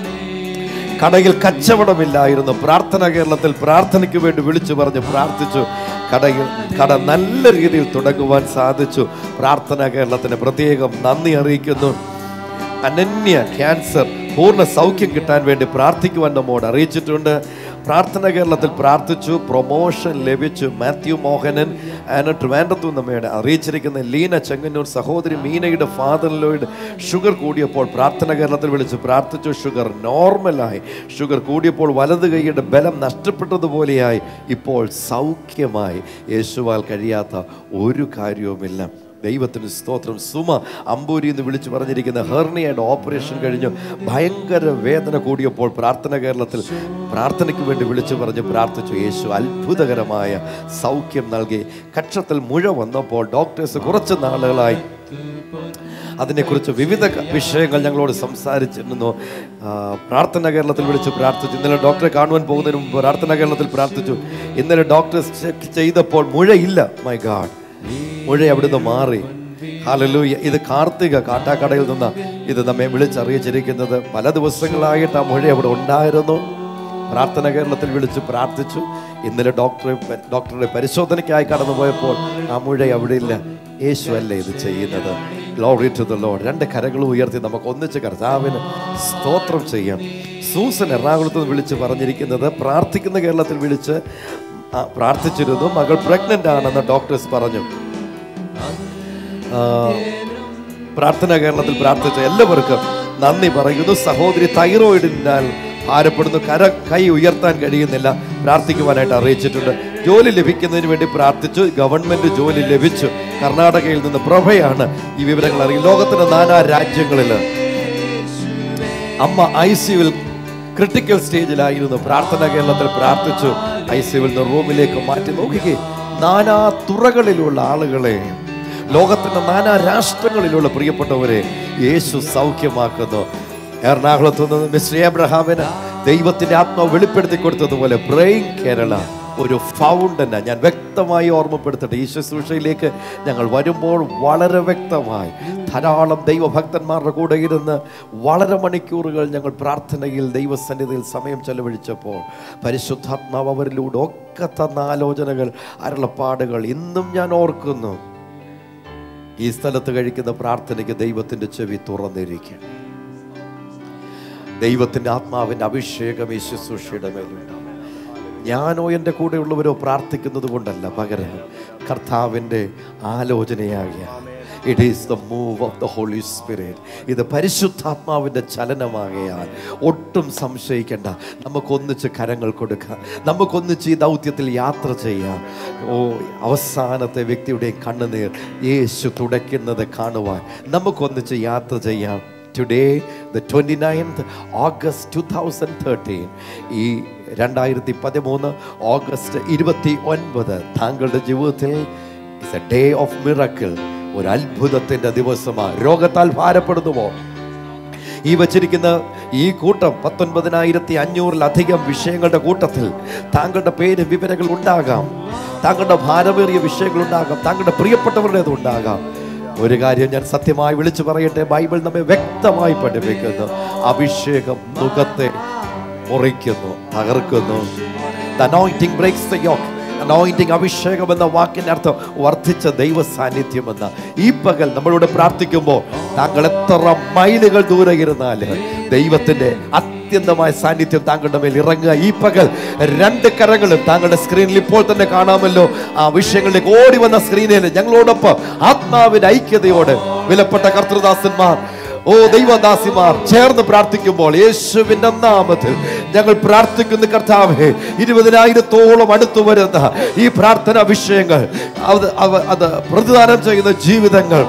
കടയിൽ കച്ചവടമില്ലായിരുന്നു പ്രാർത്ഥന കേരളത്തിൽ പ്രാർത്ഥനയ്ക്ക് വേണ്ടി വിളിച്ചു പറഞ്ഞ് പ്രാർത്ഥിച്ചു കടയിൽ കട നല്ല രീതിയിൽ തുടങ്ങുവാൻ സാധിച്ചു പ്രാർത്ഥന കേരളത്തിന് പ്രത്യേകം നന്ദി അറിയിക്കുന്നു അനന്യ ക്യാൻസർ പൂർണ്ണ സൗഖ്യം കിട്ടാൻ വേണ്ടി പ്രാർത്ഥിക്കുവാൻ നമ്മോട് അറിയിച്ചിട്ടുണ്ട് പ്രാർത്ഥന കേരളത്തിൽ പ്രാർത്ഥിച്ചു പ്രൊമോഷൻ ലഭിച്ചു മാത്യു മോഹനൻ ആന ട്രിവാൻഡത്തു നമ്മയുടെ അറിയിച്ചിരിക്കുന്ന ലീന ചെങ്ങന്നൂർ സഹോദരി മീനയുടെ ഫാദറിലോയുടെ ഷുഗർ കൂടിയപ്പോൾ പ്രാർത്ഥന കേരളത്തിൽ വിളിച്ച് പ്രാർത്ഥിച്ചു ഷുഗർ നോർമലായി ഷുഗർ കൂടിയപ്പോൾ വലത് കൈയുടെ ബലം നഷ്ടപ്പെട്ടതുപോലെയായി ഇപ്പോൾ സൗഖ്യമായി യേശുവാൽ കഴിയാത്ത ഒരു കാര്യവുമില്ല ദൈവത്തിന് സ്തോത്രം സുമ അമ്പൂരി എന്ന് വിളിച്ചു പറഞ്ഞിരിക്കുന്ന ഹെർണിയയുടെ ഓപ്പറേഷൻ കഴിഞ്ഞു ഭയങ്കര വേദന കൂടിയപ്പോൾ പ്രാർത്ഥന കേരളത്തിൽ പ്രാർത്ഥനയ്ക്ക് വേണ്ടി വിളിച്ചു പറഞ്ഞ് പ്രാർത്ഥിച്ചു യേശു അത്ഭുതകരമായ സൗഖ്യം നൽകി കക്ഷത്തിൽ മുഴ വന്നപ്പോൾ ഡോക്ടേഴ്സ് കുറച്ച് നാളുകളായി അതിനെക്കുറിച്ച് വിവിധ ക- വിഷയങ്ങൾ ഞങ്ങളോട് സംസാരിച്ചിരുന്നു ആ, പ്രാർത്ഥന കേരളത്തിൽ വിളിച്ച് പ്രാർത്ഥിച്ചു ഇന്നലെ ഡോക്ടറെ കാണുവാൻ പോകുന്നതിന് മുമ്പ് പ്രാർത്ഥന കേരളത്തിൽ പ്രാർത്ഥിച്ചു ഇന്നലെ ഡോക്ടേഴ്സ് ചെക്ക് ചെയ്തപ്പോൾ മുഴയില്ല മൈ ഗാഡ് മുഴ അവിടുന്ന് മാറി ഹാലലൂയ ഇത് കാർത്തിക കാട്ടാക്കടയിൽ നിന്ന് ഇത് നമ്മെ വിളിച്ചറിയിച്ചിരിക്കുന്നത് പല ദിവസങ്ങളായിട്ട് ആ മുഴ അവിടെ ഉണ്ടായിരുന്നു പ്രാർത്ഥന കേരളത്തിൽ വിളിച്ച് പ്രാർത്ഥിച്ചു ഇന്നലെ ഡോക്ടറെ ഡോക്ടറുടെ പരിശോധനയ്ക്കായി കടന്നുപോയപ്പോൾ ആ മുഴ അവിടെ ഇല്ല യേശു അല്ലേ ഇത് ചെയ്യുന്നത് ഗ്ലോറി ടു ദ ലോഡ് രണ്ട് കരങ്ങളും ഉയർത്തി നമുക്ക് ഒന്നിച്ച് കർത്താവിന് സ്തോത്രം ചെയ്യാം സൂസൻ എറണാകുളത്ത് നിന്ന് വിളിച്ച് പറഞ്ഞിരിക്കുന്നത് പ്രാർത്ഥിക്കുന്ന കേരളത്തിൽ വിളിച്ച് ആ, പ്രാർത്ഥിച്ചിരുന്നു മകൾ പ്രഗ്നന്റ് ആണെന്ന് ഡോക്ടേഴ്സ് പറഞ്ഞു ആ, പ്രാർത്ഥന കേരളത്തിൽ പ്രാർത്ഥിച്ച എല്ലാവർക്കും നന്ദി പറയുന്നു സഹോദരി തൈറോയിഡിനാൽ ഭാരപ്പെടുന്നു കര കൈ ഉയർത്താൻ കഴിയുന്നില്ല പ്രാർത്ഥിക്കുവാനായിട്ട് അറിയിച്ചിട്ടുണ്ട് ജോലി ലഭിക്കുന്നതിന് വേണ്ടി പ്രാർത്ഥിച്ചു ഗവൺമെന്റ് ജോലി ലഭിച്ചു കർണാടകയിൽ നിന്ന് പ്രഭയാണ് ഈ വിവരങ്ങൾ അറിയും ലോകത്തിന്റെ നാനാ രാജ്യങ്ങളിൽ അമ്മ ഐ സിയുവിൽ ക്രിട്ടിക്കൽ സ്റ്റേജിലായിരുന്നു പ്രാർത്ഥന കേരളത്തിൽ പ്രാർത്ഥിച്ചു ഐ സിയുവിൽ നിന്ന് റൂമിലേക്ക് മാറ്റി നോക്കുകയെ നാനാ തുറകളിലുള്ള ആളുകളെ ലോകത്തിന്റെ നാനാ രാഷ്ട്രങ്ങളിലുള്ള പ്രിയപ്പെട്ടവരെ യേശു സൗഖ്യമാക്കുന്നു എറണാകുളത്ത് നിന്ന് മിസ്റ്റർ എബ്രഹാമിന് ദൈവത്തിന്റെ ആത്മാവ് വെളിപ്പെടുത്തി കൊടുത്തതുപോലെ ബ്രെയിൻ കേരള ഒരു ഫൗണ്ടന ഞാൻ വ്യക്തമായി ഓർമ്മപ്പെടുത്തട്ടെ ഈ ശുശ്രൂഷയിലേക്ക് ഞങ്ങൾ വരുമ്പോൾ വളരെ വ്യക്തമായി ധാരാളം ദൈവഭക്തന്മാരുടെ കൂടെ ഇരുന്ന് വളരെ മണിക്കൂറുകൾ ഞങ്ങൾ പ്രാർത്ഥനയിൽ ദൈവസന്നിധിയിൽ സമയം ചെലവഴിച്ചപ്പോൾ പരിശുദ്ധാത്മാവ് അവരിലൂടെ ഒക്കെ തന്ന ആലോചനകൾ അരുളപ്പാടുകൾ ഇന്നും ഞാൻ ഓർക്കുന്നു ഈ സ്ഥലത്ത് കഴിക്കുന്ന പ്രാർത്ഥനയ്ക്ക് ദൈവത്തിന്റെ ചെവി തുറന്നിരിക്കും ദൈവത്തിന്റെ ആത്മാവിന്റെ അഭിഷേകം ഈ ശുശ്രൂഷയുടെ മേലുണ്ടാവും ഞാനോ എൻ്റെ കൂടെയുള്ളവരോ പ്രാർത്ഥിക്കുന്നത് കൊണ്ടല്ല പകരം കർത്താവിൻ്റെ ആലോചനയാകിയ it is the move of the holy Spirit ഇത് പരിശുദ്ധാത്മാവിൻ്റെ ചലനമാകയാൽ ഒട്ടും സംശയിക്കേണ്ട നമുക്കൊന്നിച്ച് കരങ്ങൾ കൊടുക്കാം നമുക്കൊന്നിച്ച് ഈ ദൗത്യത്തിൽ യാത്ര ചെയ്യാം ഓ അവസാനത്തെ വ്യക്തിയുടെ കണ്ണുനീർ യേശു തുടയ്ക്കുന്നത് കാണുവാൻ നമുക്കൊന്നിച്ച് യാത്ര ചെയ്യാം today the twenty ninth August two thousand thirteen ഈ രണ്ടായിരത്തി പതിമൂന്ന് ഓഗസ്റ്റ് ഇരുപത്തി ഒൻപത് താങ്കളുടെ ജീവിതത്തിൽ it's a day of miracle ഒരു അത്ഭുതത്തിൻ്റെ ദിവസമാണ് രോഗത്താൽ ഭാരപ്പെടുന്നുവോ ഈ വച്ചിരിക്കുന്ന ഈ കൂട്ടം പത്തൊൻപതിനായിരത്തി അഞ്ഞൂറിലധികം വിഷയങ്ങളുടെ കൂട്ടത്തിൽ താങ്കളുടെ പേര് വിവരങ്ങൾ ഉണ്ടാകാം താങ്കളുടെ ഭാരമേറിയ വിഷയങ്ങൾ ഉണ്ടാകാം താങ്കളുടെ പ്രിയപ്പെട്ടവരുടേത് ഉണ്ടാകാം ഒരു കാര്യം ഞാൻ സത്യമായി വിളിച്ചു പറയട്ടെ ബൈബിൾ നമ്മെ വ്യക്തമായി പഠിപ്പിക്കുന്നു അഭിഷേകം മുഖത്തെ മുറിക്കുന്നു തകർക്കുന്നു anointing breaks the yoke anointing അഭിഷേകം എന്ന വാക്കിന്റെ അർത്ഥം വർദ്ധിച്ച ദൈവ സാന്നിധ്യം എന്ന ഈ പകൽ നമ്മളോട് പ്രാർത്ഥിക്കുമ്പോൾ താങ്കൾ എത്ര മൈലുകൾ ദൂരെ ഇരുന്നാല് ദൈവത്തിന്റെ അത്യന്തമായ സാന്നിധ്യം താങ്കളുടെ മേൽ ഇറങ്ങുക ഈ പകൽ രണ്ട് കരങ്ങളും താങ്കളുടെ സ്ക്രീനിൽ ഇപ്പോൾ തന്നെ കാണാമല്ലോ ആ വിഷയങ്ങളിലേക്ക് ഓടി വന്ന സ്ക്രീനിൽ ഞങ്ങളോടൊപ്പം ആത്മാവിന്റെ ഐക്യതയോട് വിലപ്പെട്ട കർത്തൃദാസന്മാർ ഓ ദൈവദാസിമാർ ചേർന്ന് പ്രാർത്ഥിക്കുമ്പോൾ യേശുവിന്റെ നാമത്തിൽ ഞങ്ങൾ പ്രാർത്ഥിക്കുന്ന കർത്താവേ ഇരുപതിനായിരത്തോളം അടുത്തു വരുന്ന ഈ പ്രാർത്ഥന വിഷയങ്ങൾ അത് അവ- അത് പ്രതിദാനം ചെയ്യുന്ന ജീവിതങ്ങൾ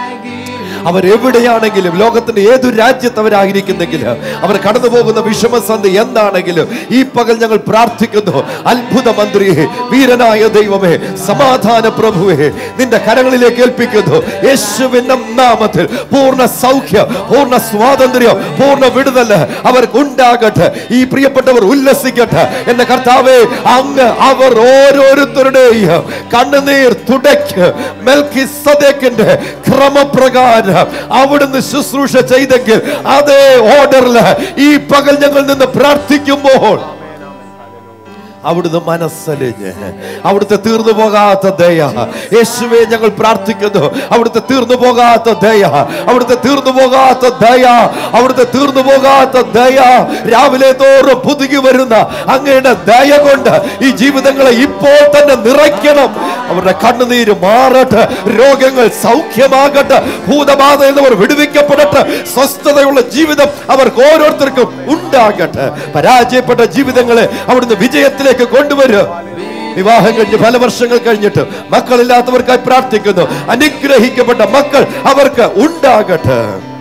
അവരെവിടെയാണെങ്കിലും ലോകത്തിന്റെ ഏതു രാജ്യത്ത് അവരായിരിക്കുന്നെങ്കിലും അവർ കടന്നു പോകുന്ന വിഷമസന്ധി എന്താണെങ്കിലും ഈ പകൽ ഞങ്ങൾ പ്രാർത്ഥിക്കുന്നു അത്ഭുത മന്ത്രിയെ വീരനായ ദൈവമേ സമാധാന പ്രഭുവേ നിന്റെ കരങ്ങളിലേക്ക് ഏൽപ്പിക്കുന്നു യേശുവിന്റെ നാമത്തിൽ പൂർണ്ണ സൗഖ്യം പൂർണ്ണ സ്വാതന്ത്ര്യം പൂർണ്ണ വിടുതല് അവർക്ക് ഉണ്ടാകട്ടെ ഈ പ്രിയപ്പെട്ടവർ ഉല്ലസിക്കട്ടെ എന്റെ കർത്താവേ അങ്ങ് അവർ ഓരോരുത്തരുടെയും കണ്ണുനീർ തുടയ്ക്ക് മെൽക്കിസദേക്കിന്റെ ക്രമപ്രകാരം അവിടുന്ന് ശുശ്രൂഷ ചെയ്തെങ്കിൽ അതേ ഓർഡറിൽ ഈ പകൽ ഞങ്ങൾ നിന്ന് പ്രാർത്ഥിക്കുമ്പോൾ അവിടുന്ന് മനസ്സലിഞ്ഞ് അവിടുത്തെ തീർന്നു പോകാത്ത ദയ യേശുവെ ഞങ്ങൾ പ്രാർത്ഥിക്കുന്നു അവിടുത്തെ തീർന്നു പോകാത്ത ദയ അവിടുത്തെ തീർന്നു പോകാത്ത ദയ അവിടുത്തെ തീർന്നു പോകാത്ത ദയ രാവിലെ തോറും പുതുകി വരുന്ന അങ്ങയുടെ ദയ കൊണ്ട് ഈ ജീവിതങ്ങളെ ഇപ്പോൾ തന്നെ നിറയ്ക്കണം അവരുടെ കണ്ണുനീര് മാറട്ടെ രോഗങ്ങൾ സൗഖ്യമാകട്ടെ ഭൂതബാധ എന്നിവർ വിടുവിക്കപ്പെടട്ടെ സ്വസ്ഥതയുള്ള ജീവിതം അവർക്ക് ഓരോരുത്തർക്കും ഉണ്ടാകട്ടെ പരാജയപ്പെട്ട ജീവിതങ്ങളെ അവിടുന്ന് വിജയത്തിലേക്ക് കൊണ്ടുവരും വിവാഹം കഴിഞ്ഞ് പല വർഷങ്ങൾ കഴിഞ്ഞിട്ട് മക്കളില്ലാത്തവർക്കായി പ്രാർത്ഥിക്കുന്നു അനുഗ്രഹിക്കപ്പെട്ട മക്കൾ അവർക്ക് ഉണ്ടാകട്ടെ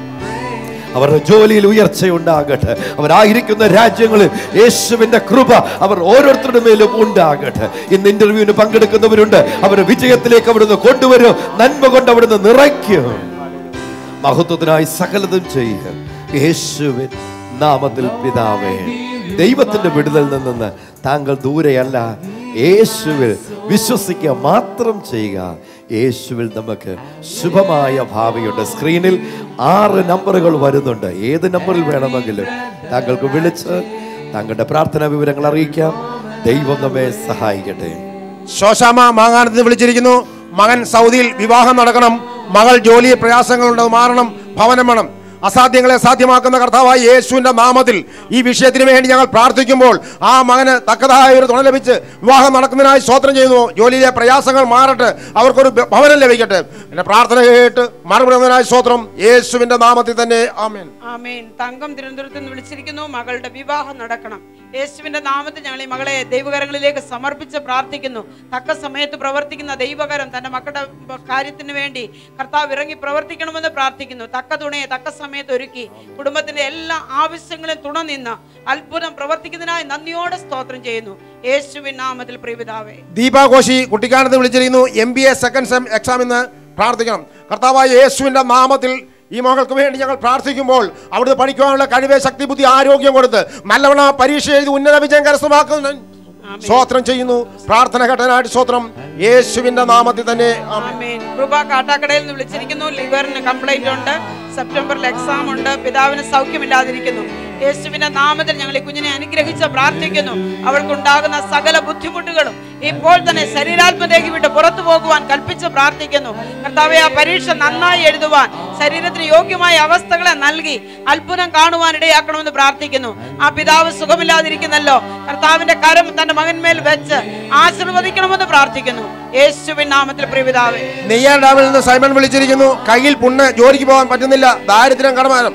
അവരുടെ ജോലിയിൽ ഉയർച്ചയുണ്ടാകട്ടെ അവരായിരിക്കുന്ന രാജ്യങ്ങളിൽ യേശുവിന്റെ കൃപ അവർ ഓരോരുത്തരുടെ മേലും ഉണ്ടാകട്ടെ ഇന്ന് ഇന്റർവ്യൂവിന് പങ്കെടുക്കുന്നവരുണ്ട് അവരെ വിജയത്തിലേക്ക് അവിടുന്ന് കൊണ്ടുവരും നന്മ കൊണ്ട് അവിടുന്ന് നിറയ്ക്കും മഹത്വത്തിനായി സകലതും ചെയ്യുക യേശുവിൻ നാമത്തിൽ പിതാവേ ദൈവത്തിന്റെ വിടുതൽ നിന്ന് താങ്കൾ ദൂരെയല്ല യേശുവിൽ വിശ്വസിക്കുക മാത്രം ചെയ്യുക യേശുവിൽ നമുക്ക് ശുഭമായ ഭാവിയുണ്ട് സ്ക്രീനിൽ ആറ് നമ്പറുകൾ വരുന്നുണ്ട് ഏത് നമ്പറിൽ വേണമെങ്കിലും താങ്കൾക്ക് വിളിച്ച് താങ്കളുടെ പ്രാർത്ഥനാ വിവരങ്ങൾ അറിയിക്കാം ദൈവം നമ്മെ സഹായിക്കട്ടെ ശോശാമ മാങ്ങാനത്ത് നിന്ന് വിളിച്ചിരിക്കുന്നു മകൻ സൗദിയിൽ വിവാഹം നടക്കണം മകൾ ജോലി പ്രയാസങ്ങളുണ്ട് മാറണം ഭവനം വേണം അസാധ്യങ്ങളെ സാധ്യമാക്കുന്ന കർത്താവായ യേശുവിന്റെ നാമത്തിൽ ഈ വിഷയത്തിന് വേണ്ടി ഞങ്ങൾ പ്രാർത്ഥിക്കുമ്പോൾ ആ മകന് തക്കതായ ഒരു തുണ ലഭിച്ച് വിവാഹം നടക്കുന്നതിനായി സ്വോത്രം ചെയ്യുന്നു ജോലിയിലെ പ്രയാസങ്ങൾ മാറട്ടെ അവർക്കൊരു ഭ- ഭവനം ലഭിക്കട്ടെ എന്റെ പ്രാർത്ഥന കേട്ട് മറുപടി തന്നതിനായി സ്വോത്രം യേശുവിന്റെ നാമത്തിൽ തന്നെ ആമേൻ ആമേൻ തങ്കം തിരുവനന്തപുരത്ത് നിന്ന് വിളിച്ചിരിക്കുന്നു മകളുടെ വിവാഹം നടക്കണം യേശുവിന്റെ നാമത്തിൽ ഞങ്ങൾ ഈ മകളെ ദൈവകരങ്ങളിലേക്ക് സമർപ്പിച്ച് പ്രാർത്ഥിക്കുന്നു തക്ക സമയത്ത് പ്രവർത്തിക്കുന്ന ദൈവകരം തന്റെ മക്കളുടെ കാര്യത്തിന് വേണ്ടി കർത്താവ് ഇറങ്ങി പ്രവർത്തിക്കണമെന്ന് പ്രാർത്ഥിക്കുന്നു തക്ക തുണയെ തക്ക സമയത്ത് ഒരുക്കി കുടുംബത്തിന്റെ എല്ലാ ആവശ്യങ്ങളും തുണ നിന്ന് അത്ഭുതം പ്രവർത്തിക്കുന്നതിനായി നന്ദിയോടെ സ്തോത്രം ചെയ്യുന്നു യേശുവിൻ നാമത്തിൽ പ്രിയപിതാവേ ദീപാഘോഷി കുട്ടിക്കാനത്ത് വിളിച്ചിരിക്കുന്നു M B A second sem exam ഇന്ന് പ്രാർത്ഥിക്കണം കർത്താവായ യേശുവിന്റെ നാമത്തിൽ ഈ മകൾക്ക് വേണ്ടി ഞങ്ങൾ പ്രാർത്ഥിക്കുമ്പോൾ അവിടുന്ന് പഠിക്കുവാനുള്ള കഴിവ് ശക്തി ബുദ്ധി ആരോഗ്യം കൊടുത്ത് നല്ലവണ്ണം പരീക്ഷ എഴുതി ഉന്നത വിജയം കരസ്ഥമാക്കുന്ന സ്വോത്രം ചെയ്യുന്നു പ്രാർത്ഥന ഘട്ടനായിട്ട് സ്വോത്രം യേശുവിന്റെ നാമത്തിൽ തന്നെ ആമേൻ. ആമേൻ കൃപ കാട്ടാക്കടയിൽ നിന്ന് വിളിച്ചിരിക്കുന്നു ലിവറിന് കംപ്ലൈന്റ് ഉണ്ട് സെപ്റ്റംബറിൽ എക്സാം ഉണ്ട് പിതാവിന് സൗഖ്യമില്ലാതിരിക്കുന്നു യേശുവിന്റെ നാമത്തിൽ ഞങ്ങൾ ഈ കുഞ്ഞിനെ അനുഗ്രഹിച്ച് പ്രാർത്ഥിക്കുന്നു അവൾക്കുണ്ടാകുന്ന സകല ബുദ്ധിമുട്ടുകളും ഇപ്പോൾ തന്നെ ശരീരാത്മതേക്ക് വിട്ട് പുറത്തു പോകുവാൻ കൽപ്പിച്ച് പ്രാർത്ഥിക്കുന്നു കർത്താവെ ആ പരീക്ഷ നന്നായി എഴുതുവാൻ ശരീരത്തിന് യോഗ്യമായ അവസ്ഥകളെ നൽകി അത്ഭുതം കാണുവാൻ ഇടയാക്കണമെന്ന് പ്രാർത്ഥിക്കുന്നു ആ പിതാവ് സുഖമില്ലാതിരിക്കുന്നല്ലോ കർത്താവിന്റെ കരം തന്റെ മകന്മേൽ വെച്ച് ആശീർവദിക്കണമെന്ന് പ്രാർത്ഥിക്കുന്നു യേശുവിൻ നാമത്തിൽ പ്രിയപിതാവേ നെയ്യാർ ഡാമിൽ നിന്ന് സൈമൺ വിളിച്ചിരിക്കുന്നു കയ്യിൽ പുണ്ണ് ജോലിക്ക് പോകാൻ പറ്റുന്നില്ല ദാരിദ്ര്യം കടമാനം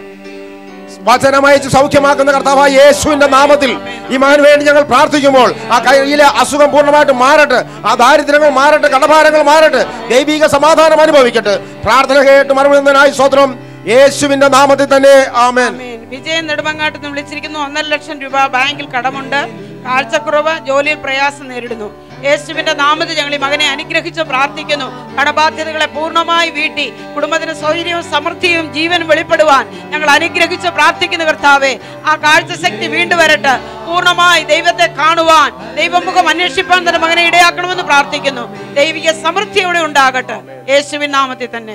വചനമയച്ച് സൗഖ്യമാക്കുന്ന കർത്താവായ യേശുവിന്റെ നാമത്തിൽ ഈ മകന് വേണ്ടി ഞങ്ങൾ പ്രാർത്ഥിക്കുമ്പോൾ ആ കയ്യിലെ അസുഖം പൂർണ്ണമായിട്ട് മാറട്ടെ ആ ദാരിദ്ര്യങ്ങൾ മാറട്ടെ കടഭാരങ്ങൾ മാറട്ടെ ദൈവിക സമാധാനം അനുഭവിക്കട്ടെ പ്രാർത്ഥന കേട്ട് മറുപടി സ്വത്രം യേശുവിന്റെ നാമത്തിൽ തന്നെ ആമേൻ ആമേൻ. വിജയൻ നെടുമങ്ങാട്ട് നിന്ന് വിളിച്ചിരിക്കുന്നു ഒന്നര ലക്ഷം രൂപ ബാങ്കിൽ കടമുണ്ട് കാഴ്ചക്കുറവ് ജോലിയിൽ പ്രയാസം നേരിടുന്നു യേശുവിന്റെ നാമത്തിൽ ഞങ്ങൾ ഈ മകനെ അനുഗ്രഹിച്ച് പ്രാർത്ഥിക്കുന്നു കടബാധ്യതകളെ പൂർണ്ണമായി വീട്ടി കുടുംബത്തിന് സൗകര്യവും സമൃദ്ധിയും ജീവൻ വെളിപ്പെടുവാൻ ഞങ്ങൾ അനുഗ്രഹിച്ച് പ്രാർത്ഥിക്കുന്നു കർത്താവേ ആ കാഴ്ചശക്തി വീണ്ടും വരട്ടെ പൂർണ്ണമായി ദൈവത്തെ കാണുവാൻ ദൈവമുഖം അന്വേഷിപ്പാൻ തന്നെ മകനെ ഇടയാക്കണമെന്ന് പ്രാർത്ഥിക്കുന്നു ദൈവിക സമൃദ്ധി ഇവിടെ ഉണ്ടാകട്ടെ യേശുവിൻ നാമത്തിൽ തന്നെ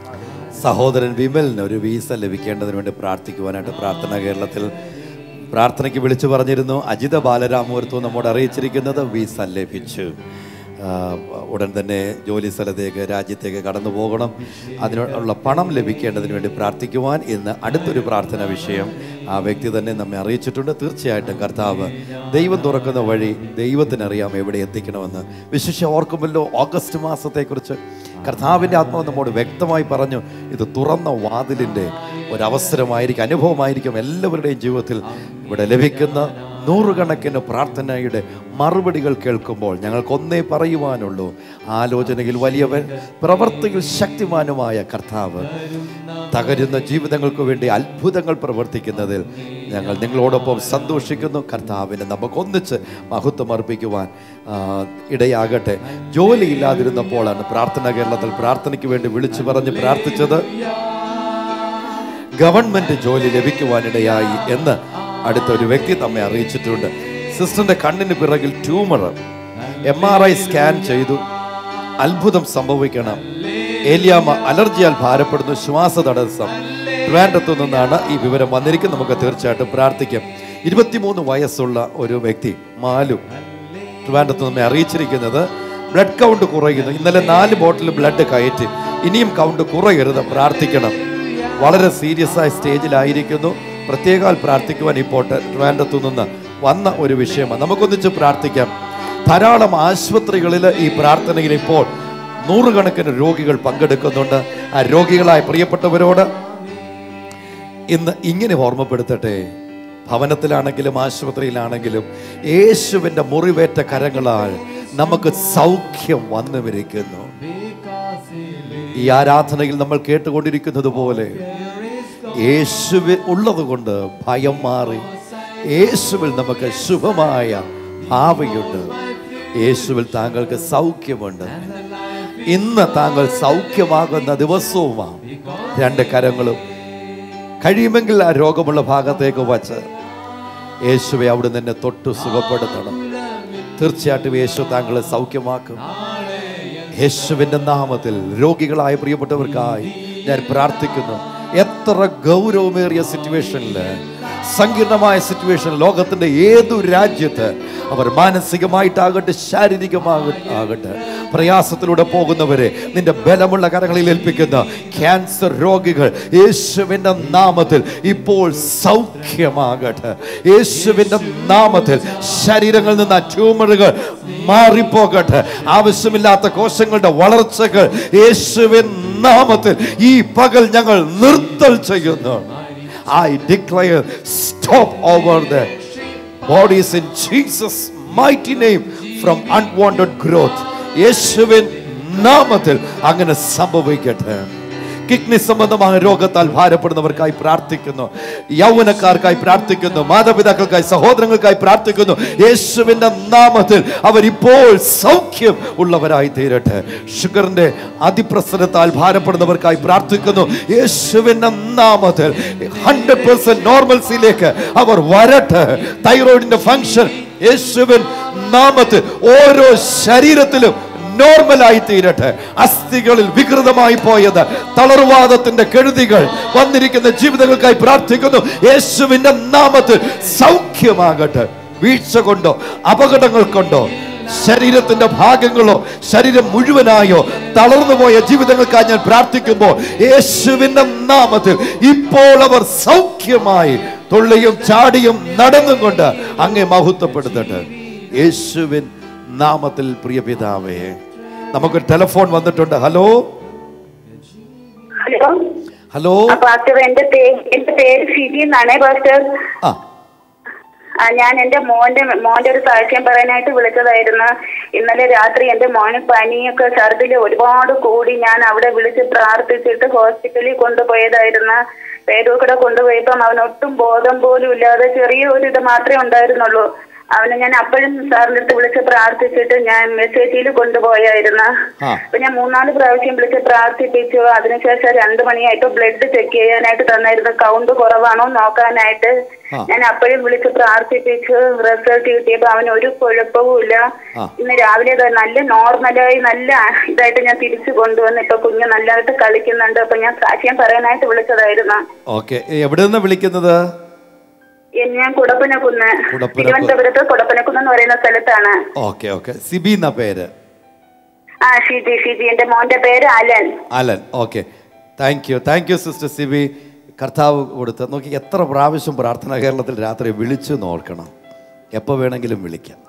സഹോദരൻ വിമലിന് ഒരു വീസ ലഭിക്കേണ്ടതിന് വേണ്ടി പ്രാർത്ഥിക്കുവാനായിട്ട് പ്രാർത്ഥന കേരളത്തിൽ പ്രാർത്ഥനയ്ക്ക് വിളിച്ചു പറഞ്ഞിരുന്നു അജിത ബാലരാമൂർത്തു നമ്മോട് അറിയിച്ചിരിക്കുന്നത് വീസ ലഭിച്ചു ആ, ഉടൻ തന്നെ ജോലി സ്ഥലത്തേക്ക് രാജ്യത്തേക്ക് കടന്നു പോകണം അതിനുള്ള പണം ലഭിക്കേണ്ടതിന് വേണ്ടി പ്രാർത്ഥിക്കുവാൻ ഇന്ന് അടുത്തൊരു പ്രാർത്ഥന വിഷയം ആ വ്യക്തി തന്നെ നമ്മെ അറിയിച്ചിട്ടുണ്ട് തീർച്ചയായിട്ടും കർത്താവ് ദൈവം തുറക്കുന്ന വഴി ദൈവത്തിനറിയാം എവിടെ എത്തിക്കണമെന്ന് വിശേഷം ഓർക്കുമല്ലോ ഓഗസ്റ്റ് മാസത്തെക്കുറിച്ച് കർത്താവിൻ്റെ ആത്മാവ് നമ്മോട് വ്യക്തമായി പറഞ്ഞു ഇത് തുറന്ന വാതിലിൻ്റെ ഒരവസരമായിരിക്കും അനുഭവമായിരിക്കും എല്ലാവരുടെയും ജീവിതത്തിൽ ഇവിടെ ലഭിക്കുന്ന നൂറുകണക്കിന് പ്രാർത്ഥനയുടെ മറുപടികൾ കേൾക്കുമ്പോൾ ഞങ്ങൾക്കൊന്നേ പറയുവാനുള്ളൂ ആലോചനയിൽ വലിയവൻ പ്രവർത്തിയിൽ ശക്തിമാനുമായ കർത്താവ് തകരുന്ന ജീവിതങ്ങൾക്ക് വേണ്ടി അത്ഭുതങ്ങൾ പ്രവർത്തിക്കുന്നതിൽ ഞങ്ങൾ നിങ്ങളോടൊപ്പം സന്തോഷിക്കുന്നു കർത്താവിനെ നമുക്കൊന്നിച്ച് മഹത്വം അർപ്പിക്കുവാൻ ആ, ഇടയാകട്ടെ ജോലിയില്ലാതിരുന്നപ്പോഴാണ് പ്രാർത്ഥന കേരളത്തിൽ പ്രാർത്ഥനയ്ക്ക് വേണ്ടി വിളിച്ചു പറഞ്ഞ് പ്രാർത്ഥിച്ചത് ഗവൺമെന്റ് ജോലി ലഭിക്കുവാനിടയായി എന്ന് അടുത്ത ഒരു വ്യക്തി നമ്മെ അറിയിച്ചിട്ടുണ്ട് സിസ്റ്ററിന്റെ കണ്ണിന് പിറകിൽ tumour M R I scan ചെയ്തു അത്ഭുതം സംഭവിക്കണം ഏലിയാമ അലർജിയാൽ ഭാരപ്പെടുന്നു ശ്വാസ തടസ്സം ട്രിവാൻഡ്രത്തു നിന്നാണ് ഈ വിവരം വന്നിരിക്കുന്നത് നമുക്ക് തീർച്ചയായിട്ടും പ്രാർത്ഥിക്കാം ഇരുപത്തിമൂന്ന് വയസ്സുള്ള ഒരു വ്യക്തി മാലു ട്രിവാൻഡത്ത് നമ്മെ അറിയിച്ചിരിക്കുന്നത് ബ്ലഡ് കൗണ്ട് കുറയുന്നു ഇന്നലെ നാല് ബോട്ടിൽ ബ്ലഡ് കയറ്റി ഇനിയും കൗണ്ട് കുറയരുത് പ്രാർത്ഥിക്കണം വളരെ സീരിയസ് ആയ സ്റ്റേജിലായിരിക്കുന്നു പ്രത്യേകാൽ പ്രാർത്ഥിക്കുവാൻ ഇപ്പോൾ ട്രിവാൻഡത്തു നിന്ന് വന്ന ഒരു വിഷയമാണ് നമുക്കൊന്നിച്ച് പ്രാർത്ഥിക്കാം ധാരാളം ആശുപത്രികളിൽ ഈ പ്രാർത്ഥനയിൽ ഇപ്പോൾ നൂറുകണക്കിന് രോഗികൾ പങ്കെടുക്കുന്നുണ്ട് ആ രോഗികളായ പ്രിയപ്പെട്ടവരോട് ഇന്ന് ഇങ്ങനെ ഓർമ്മപ്പെടുത്തട്ടെ ഭവനത്തിലാണെങ്കിലും ആശുപത്രിയിലാണെങ്കിലും യേശുവിൻ്റെ മുറിവേറ്റ കരങ്ങളാൽ നമുക്ക് സൗഖ്യം വന്നു വരിക്കുന്നു ഈ ആരാധനയിൽ നമ്മൾ കേട്ടുകൊണ്ടിരിക്കുന്നത് പോലെ യേശുവിൽ ഉള്ളത് കൊണ്ട് ഭയം മാറി യേശുവിൽ നമുക്ക് ശുഭമായ ഭാവിയുണ്ട് യേശുവിൽ താങ്കൾക്ക് സൗഖ്യമുണ്ട് ഇന്ന് താങ്കൾ സൗഖ്യമാകുന്ന ദിവസവുമാണ് രണ്ട് കരങ്ങളും കഴിയുമെങ്കിൽ ആ രോഗമുള്ള ഭാഗത്തേക്ക് വച്ച് യേശുവെ അവിടെ നിന്നെ തൊട്ട് സുഖപ്പെടുത്തണം തീർച്ചയായിട്ടും യേശു താങ്കളെ സൗഖ്യമാക്കും യേശുവിൻ്റെ നാമത്തിൽ രോഗികളായ പ്രിയപ്പെട്ടവർക്കായി ഞാൻ പ്രാർത്ഥിക്കുന്നു എത്ര ഗൗരവമേറിയ സിറ്റുവേഷനിൽ സങ്കീർണമായ സിറ്റുവേഷൻ ലോകത്തിന്റെ ഏതു രാജ്യത്ത് അവർ മാനസികമായിട്ടാകട്ടെ ശാരീരികമാകട്ടെ പ്രയാസത്തിലൂടെ പോകുന്നവരെ നിന്റെ ബലമുള്ള കരങ്ങളിൽ ഏൽപ്പിക്കുന്ന ക്യാൻസർ രോഗികൾ യേശുവിൻ്റെ നാമത്തിൽ ഇപ്പോൾ സൗഖ്യമാകട്ടെ യേശുവിൻ്റെ നാമത്തിൽ ശരീരങ്ങളിൽ നിന്ന് ആ ട്യൂമറുകൾ മാറിപ്പോകട്ടെ ആവശ്യമില്ലാത്ത കോശങ്ങളുടെ വളർച്ചകൾ യേശുവിൻ നാമത്തിൽ ഈ പകൽ ഞങ്ങൾ നിർത്തൽ ചെയ്യുന്നു I declare stop over the bodies in Jesus mighty name from unwanted growth യേശുവിൻ നാമത്തിൽ അങ്ങനെ സംഭവിക്കട്ടെ കിഡ്നി സംബന്ധമായ രോഗത്താൽ ഭാരപ്പെടുന്നവർക്കായി പ്രാർത്ഥിക്കുന്നു യൗവനക്കാർക്കായി പ്രാർത്ഥിക്കുന്നു മാതാപിതാക്കൾക്കായി സഹോദരങ്ങൾക്കായി പ്രാർത്ഥിക്കുന്നു യേശുവിന്റെ നാമത്തിൽ അവരിപ്പോൾ സൗഖ്യം ഉള്ളവരായി തീരട്ടെ ഷുഗറിന്റെ അതിപ്രസരത്താൽ ഭാരപ്പെടുന്നവർക്കായി പ്രാർത്ഥിക്കുന്നു യേശുവിന്റെ നാമത്തിൽ ഹൺഡ്രഡ് പെർസെന്റ് നോർമൽസിയിലേക്ക് അവർ വരട്ടെ തൈറോയിഡിന്റെ ഫങ്ഷൻ യേശുവിൻ നാമത്തിൽ ഓരോ ശരീരത്തിലും നോർമലായി തീരട്ടെ അസ്ഥികളിൽ വികൃതമായി പോയത് തളർവാദത്തിന്റെ കെടുതികൾ വന്നിരിക്കുന്ന ജീവിതങ്ങൾക്കായി പ്രാർത്ഥിക്കുന്നു യേശുവിന്റെ നാമത്തിൽ സൗഖ്യമാകട്ടെ വീഴ്ച കൊണ്ടോ അപകടങ്ങൾ കൊണ്ടോ ശരീരത്തിന്റെ ഭാഗങ്ങളോ ശരീരം മുഴുവനായോ തളർന്നുപോയ ജീവിതങ്ങൾക്കായി ഞാൻ പ്രാർത്ഥിക്കുമ്പോൾ യേശുവിന്റെ നാമത്തിൽ ഇപ്പോൾ അവർ സൗഖ്യമായി തുള്ളിയും ചാടിയും നടന്നും കൊണ്ട് അങ്ങേ മഹത്വപ്പെടുത്തട്ടെ യേശുവിൻ നാമത്തിൽ പ്രിയ പിതാവേ നമുക്കൊരു ടെലിഫോൺ വന്നിട്ടുണ്ട് ഹലോ ഹലോ ഹലോ ആ, പാസ്റ്റർ എന്റെ പേര് എന്റെ പേര് ഫിജി എന്നാണേ പാസ്റ്റർ ആ ആ, ഞാൻ എന്റെ മോന്റെ മോന്റെ ഒരു സാക്ഷ്യം പറയാനായിട്ട് വിളിച്ചതായിരുന്നു ഇന്നലെ രാത്രി എന്റെ മോന് പനിയൊക്കെ ഛർദില് ഒരുപാട് കൂടി ഞാൻ അവിടെ വിളിച്ച് പ്രാർത്ഥിച്ചിട്ട് ഹോസ്പിറ്റലിൽ കൊണ്ടുപോയതായിരുന്നു പേരൂക്കടെ കൊണ്ടുപോയപ്പം അവൻ ഒട്ടും ബോധം പോലും ഇല്ലാതെ ചെറിയ ഒരു ഇത് മാത്രമേ ഉണ്ടായിരുന്നുള്ളൂ അവനെ ഞാൻ അപ്പോഴും സാറിന്റെ അടുത്ത് വിളിച്ച് പ്രാർത്ഥിച്ചിട്ട് ഞാൻ മെസ്സേജിൽ കൊണ്ടുപോയായിരുന്നു ആ. അപ്പൊ ഞാൻ മൂന്നാല് പ്രാവശ്യം വിളിച്ച് പ്രാർത്ഥിപ്പിച്ചു അതിനുശേഷം രണ്ടു മണിയായിട്ട് ബ്ലഡ് ചെക്ക് ചെയ്യാനായിട്ട് തന്നായിരുന്നു കൗണ്ട് കുറവാണോ നോക്കാനായിട്ട് ആ. ഞാൻ അപ്പോഴും വിളിച്ച് പ്രാർത്ഥിപ്പിച്ചു റിസൾട്ട് കിട്ടിയപ്പോ അവന് ഒരു കുഴപ്പവും ഇല്ല ആ. ഇന്ന് രാവിലെ ദാ നല്ല നോർമലായി നല്ല ഇതായിട്ട് ഞാൻ തിരിച്ചു കൊണ്ടുവന്ന് ഇപ്പൊ കുഞ്ഞ് നല്ലതായിട്ട് കളിക്കുന്നുണ്ട് അപ്പൊ ഞാൻ സാക്ഷ്യം പറയാനായിട്ട് വിളിച്ചതായിരുന്നു ഓക്കെ എവിടെ നിന്ന് വിളിക്കുന്നത് എ- ഞാൻ കുടപ്പനക്കുന്ന് കുടപ്പനക്കുന്ന്. തിരുവനന്തപുരത്ത് കുടപ്പനക്കുന്ന് എന്ന് പറയുന്ന സ്ഥലത്താണ് ഓക്കെ ഓക്കെ സിബി എന്ന പേര് ആ ഷിജി ഷിജി എന്റെ മോന്റെ പേര് Alan Alan okay thank you thank you sister Sibi കർത്താവ് കൊടുത്ത് നോക്കി എത്ര പ്രാവശ്യം പ്രാർത്ഥന കേരളത്തിൽ രാത്രി വിളിച്ചു നോക്കണം എപ്പോൾ വേണമെങ്കിലും വിളിക്കാം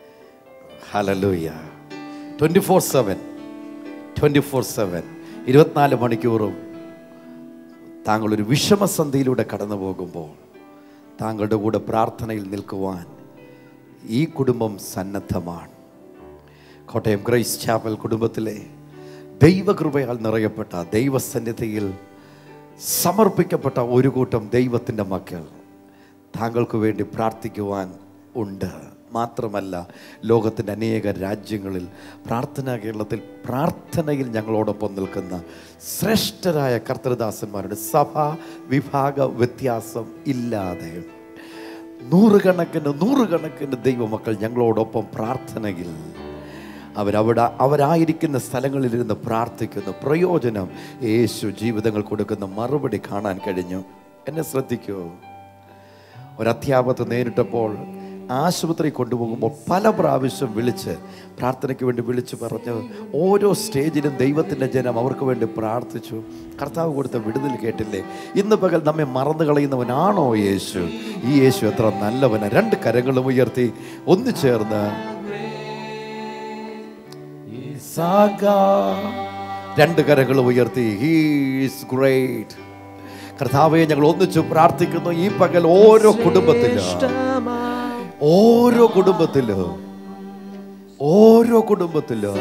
hallelujah twenty four seven twenty four seven ഇരുപത്തിനാല് മണിക്കൂറും താങ്കളൊരു വിഷമസന്ധിയിലൂടെ കടന്നു പോകുമ്പോൾ താങ്കളുടെ കൂടെ പ്രാർത്ഥനയിൽ നിൽക്കുവാൻ ഈ കുടുംബം സന്നദ്ധമാണ് കോട്ടയം ഗ്രേസ് ചാപ്പൽ കുടുംബത്തിലെ ദൈവകൃപയാൽ നിറയപ്പെട്ട ദൈവസന്നിധിയിൽ സമർപ്പിക്കപ്പെട്ട ഒരു കൂട്ടം ദൈവത്തിൻ്റെ മക്കൾ താങ്കൾക്ക് വേണ്ടി പ്രാർത്ഥിക്കുവാൻ ഉണ്ട് മാത്രമല്ല ലോകത്തിൻ്റെ അനേക രാജ്യങ്ങളിൽ പ്രാർത്ഥനാ കേരളത്തിൽ പ്രാർത്ഥനയിൽ ഞങ്ങളോടൊപ്പം നിൽക്കുന്ന ശ്രേഷ്ഠരായ കർത്തൃദാസന്മാരുടെ സഭാ വിഭാഗ വ്യത്യാസം ഇല്ലാതെ നൂറുകണക്കിന് നൂറുകണക്കിന് ദൈവമക്കൾ ഞങ്ങളോടൊപ്പം പ്രാർത്ഥനയിൽ അവരവിടെ അവരായിരിക്കുന്ന സ്ഥലങ്ങളിലിരുന്ന് പ്രാർത്ഥിക്കുന്നു പ്രയോജനം യേശു ജീവിതങ്ങൾ കൊടുക്കുന്ന മറുപടി കാണാൻ കഴിഞ്ഞു എന്നെ ശ്രദ്ധിക്കൂ ഒരധ്യാപകത്ത് നേരിട്ടപ്പോൾ ആശുപത്രി കൊണ്ടുപോകുമ്പോൾ പല പ്രാവശ്യം വിളിച്ച് പ്രാർത്ഥനയ്ക്ക് വേണ്ടി വിളിച്ച് പറഞ്ഞ് ഓരോ സ്റ്റേജിലും ദൈവത്തിൻ്റെ ജനം അവർക്ക് വേണ്ടി പ്രാർത്ഥിച്ചു കർത്താവ് കൊടുത്ത വിടുതൽ കേട്ടില്ലേ ഇന്ന് പകൽ നമ്മെ മറന്നു കളയുന്നവനാണോ യേശു ഈ യേശു എത്ര നല്ലവനാ രണ്ട് കരങ്ങളും ഉയർത്തി ഒന്ന് ചേർന്ന് സാഗാ. രണ്ട് കരങ്ങളും ഉയർത്തി ഹീസ് ഗ്രേറ്റ് കർത്താവെ ഞങ്ങൾ ഒന്നിച്ചു പ്രാർത്ഥിക്കുന്നു ഈ പകൽ ഓരോ കുടുംബത്തിലും ഓരോ കുടുംബത്തിലും ഓരോ കുടുംബത്തിലും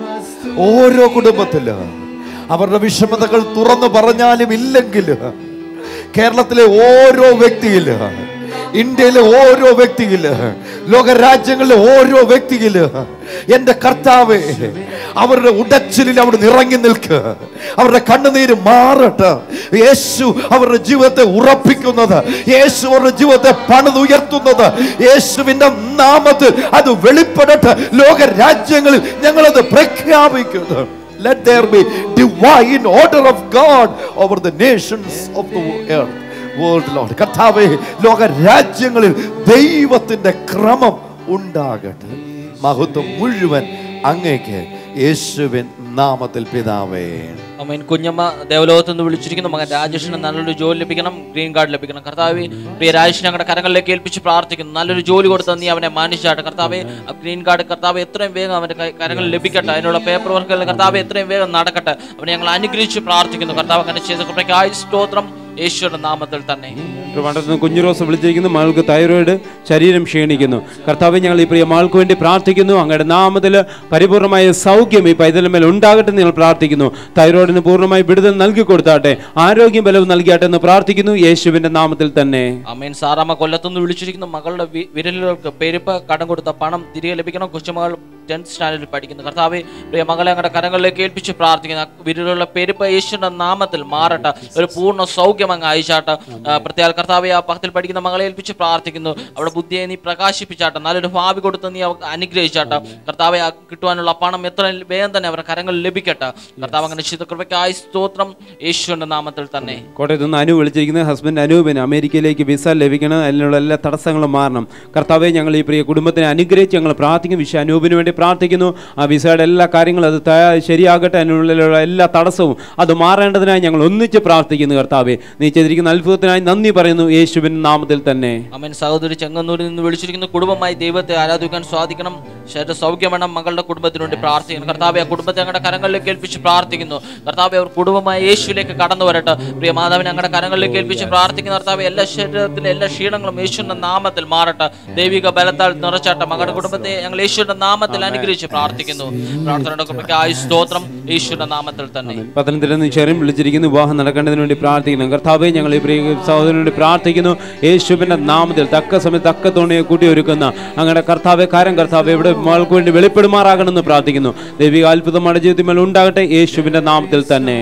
ഓരോ കുടുംബത്തിലും അവരുടെ വിഷമതകൾ തുറന്നു പറഞ്ഞാലും ഇല്ലെങ്കിലും കേരളത്തിലെ ഓരോ വ്യക്തിയില് ഇന്ത്യയിലെ ഓരോ വ്യക്തിയില് ലോകരാജ്യങ്ങളിലെ ഓരോ വ്യക്തിയില് എന്റെ കർത്താവെ അവരുടെ ഉടച്ചിലിൽ അവിടെ ഇറങ്ങി നിൽക്ക് അവരുടെ കണ്ണുനീര് മാറട്ടെ യേശു അവരുടെ ജീവിതത്തെ ഉറപ്പിക്കുന്നത് യേശു അവരുടെ ജീവിതത്തെ പണിതുയർത്തുന്നത് യേശുവിന്റെ നാമത്തിൽ അത് വെളിപ്പെടട്ടെ ലോക രാജ്യങ്ങളിൽ ഞങ്ങളത് പ്രഖ്യാപിക്കുന്നു Let there be divine order of God over the nations of the earth. World Lord. കർത്താവേ ലോക രാജ്യങ്ങളിൽ ദൈവത്തിന്റെ ക്രമം ഉണ്ടാകട്ടെ മഹത്വം മുഴുവൻ അങ്ങേക്ക് യേശുവിൻ നാമത്തിൽ പിതാവേ അമ്മൻ കുഞ്ഞമ്മ ദേവലോകത്ത് നിന്ന് വിളിച്ചിരിക്കുന്നു മകൻ രാജേഷിന് നല്ലൊരു ജോലി ലഭിക്കണം ഗ്രീൻ കാർഡ് ലഭിക്കണം കർത്താവെ പ്രിയ രാജേഷിനെ ഞങ്ങളുടെ കരങ്ങളിലേക്ക് ഏൽപ്പിച്ച് പ്രാർത്ഥിക്കുന്നു നല്ലൊരു ജോലി കൊടുത്ത് നീ അവനെ മാനിച്ചാട്ടെ കർത്താവെ ആ ഗ്രീൻ കാർഡ് കർത്താവ് എത്രയും വേഗം അവന്റെ കൈ- കരങ്ങളിൽ ലഭിക്കട്ടെ അതിനുള്ള പേപ്പർ വർക്കുകൾ കർത്താവ് എത്രയും വേഗം നടക്കട്ടെ അവനെ ഞങ്ങൾ അനുഗ്രഹിച്ച് പ്രാർത്ഥിക്കുന്നു കർത്താവ് അങ്ങനെ ചെയ്ത കൃപയ്ക്കായി സ്തോത്രം യേശുവിന്റെ നാമത്തിൽ തന്നെ ട്രിവാൻഡ്രത്ത് കുഞ്ഞു റോസ് വിളിച്ചിരിക്കുന്നു മകൾക്ക് തൈറോയിഡ് ശരീരം ക്ഷീണിക്കുന്നു കർത്താവെ ഞങ്ങൾ ഈ പ്രിയ മകൾക്ക് വേണ്ടി പ്രാർത്ഥിക്കുന്നു അങ്ങയുടെ നാമത്തിൽ പരിപൂർണമായ സൗഖ്യം ഈ പൈതലമേൽ ഉണ്ടാകട്ടെ എന്ന് ഞങ്ങൾ പ്രാർത്ഥിക്കുന്നു തൈറോയിഡിന് പൂർണ്ണമായി വിടുതൽ നൽകി കൊടുത്താട്ടെ ആരോഗ്യം ബലവും നൽകിയാട്ടെ എന്ന് പ്രാർത്ഥിക്കുന്നു യേശുവിന്റെ നാമത്തിൽ തന്നെ അമ്മേൻ സാറാമ്മ കൊല്ലത്തുനിന്ന് വിളിച്ചിരിക്കുന്നു മകളുടെ വി- വിരലുകൾക്ക് പെരുപ്പ് കടം കൊടുത്ത പണം തിരികെ ലഭിക്കണം കൊച്ചുമകൾ ടെൻത്ത് സ്റ്റാൻഡേർഡിൽ പഠിക്കുന്നു കർത്താവെ പ്രിയ മകളെ ഞങ്ങളുടെ കരങ്ങളിലേക്ക് ഏൽപ്പിച്ച് പ്രാർത്ഥിക്കുന്നു ആ വിരലുകളുടെ പെരുപ്പ് യേശുവിന്റെ നാമത്തിൽ മാറട്ടെ ഒരു പൂർണ്ണ സൗഖ്യം അങ്ങ് അയച്ചാട്ട് പ്രത്യേക കർത്താവെ ആ പക്കത്തിൽ പഠിക്കുന്ന മകളെ ഏൽപ്പിച്ച് പ്രാർത്ഥിക്കുന്നു അവിടെ ബുദ്ധിയെ നീ പ്രകാശിപ്പിച്ചാട്ടെ നല്ലൊരു ഭാവി കൊടുത്ത് നീ അവർക്ക് അനുഗ്രഹിച്ചാട്ടെ കർത്താവെ ആ കിട്ടുവാനുള്ള പണം എത്ര വേഗം തന്നെ അവരുടെ കരങ്ങളിൽ ലഭിക്കട്ടെ കർത്താവ് അങ്ങനെ ചെയ്ത കൃപയ്ക്കായി സ്തോത്രം യേശുവിന്റെ നാമത്തിൽ തന്നെ കോട്ടയത്ത് നിന്ന് അനു വിളിച്ചിരിക്കുന്നത് ഹസ്ബൻഡ് അനൂപിന് അമേരിക്കയിലേക്ക് വിസ ലഭിക്കണം അതിനുള്ള എല്ലാ തടസ്സങ്ങളും മാറണം കർത്താവെ ഞങ്ങൾ ഈ പ്രിയ കുടുംബത്തിനെ അനുഗ്രഹിച്ച് ഞങ്ങൾ പ്രാർത്ഥിക്കും വിശ്വ അനൂപിന് വേണ്ടി പ്രാർത്ഥിക്കുന്നു ആ വിസയുടെ എല്ലാ കാര്യങ്ങളും അത് തയ്യാ- ശരിയാകട്ടെ അതിനുള്ളിലുള്ള എല്ലാ തടസ്സവും അത് മാറേണ്ടതിനായി ഞങ്ങൾ ഒന്നിച്ച് പ്രാർത്ഥിക്കുന്നു കർത്താവെ നീ ചെയ്തിരിക്കുന്ന അത്ഭുതത്തിനായി നന്ദി പറയുന്നു യേശുവിൻ നാമത്തിൽ തന്നെ അമ്മൻ സഹോദരി ചെങ്ങന്നൂരിൽ നിന്ന് വിളിച്ചിരിക്കുന്ന കുടുംബമായി ദൈവത്തെ ആരാധിക്കാൻ സാധിക്കണം ശരീര സൗഖ്യം വേണം മകളുടെ കുടുംബത്തിന് വേണ്ടി പ്രാർത്ഥിക്കണം കർത്താവെ ആ കുടുംബത്തെ ഞങ്ങളുടെ കരങ്ങളിലേക്ക് ഏൽപ്പിച്ച് പ്രാർത്ഥിക്കുന്നു കർത്താവെ അവർ കുടുംബമായി യേശുവിലേക്ക് കടന്നു വരട്ടെ പ്രിയ മാതാവിനെ ഞങ്ങളുടെ കരങ്ങളിലേക്ക് ഏൽപ്പിച്ച് പ്രാർത്ഥിക്കുന്ന കർത്താവെ എല്ലാ ശരീരത്തിലെ എല്ലാ ക്ഷീണങ്ങളും യേശുവിന്റെ നാമത്തിൽ മാറട്ടെ ദൈവിക ബലത്താൽ നിറച്ചാട്ടെ മകളുടെ കുടുംബത്തെ ഞങ്ങൾ യേശുവിന്റെ നാമത്തിൽ അനുഗ്രഹിച്ച് പ്രാർത്ഥിക്കുന്നു പ്രാർത്ഥനയുടെ കൃപയ്ക്ക് ആയുസ് സ്തോത്രം യേശുവിന്റെ നാമത്തിൽ തന്നെ പത്തനംതിട്ട നിന്ന് ചെറിയ വിളിച്ചിരിക്കുന്നു വിവാഹം നടക്കേണ്ടതിന് വേണ്ടി പ്രാർത്ഥിക്കുന്നു കർത്താവെ ഞങ്ങൾ ഈ പ്രിയ സഹോദരന് വേണ്ടി പ്രാർത്ഥിക്കുന്നു യേശുവിന്റെ നാമത്തിൽ തക്ക സമയത്ത് തക്ക തോണിയെ കൂട്ടി ഒരുക്കുന്ന അങ്ങനെ കർത്താവെ കാരം കർത്താവെ ഇവിടെ മകൾക്ക് വേണ്ടി വെളിപ്പെടുമാറാകണമെന്ന് പ്രാർത്ഥിക്കുന്നു ദൈവിക അത്ഭുതമാണ് ജീവിതത്തിൽ ഉണ്ടാകട്ടെ യേശുവിന്റെ നാമത്തിൽ തന്നെ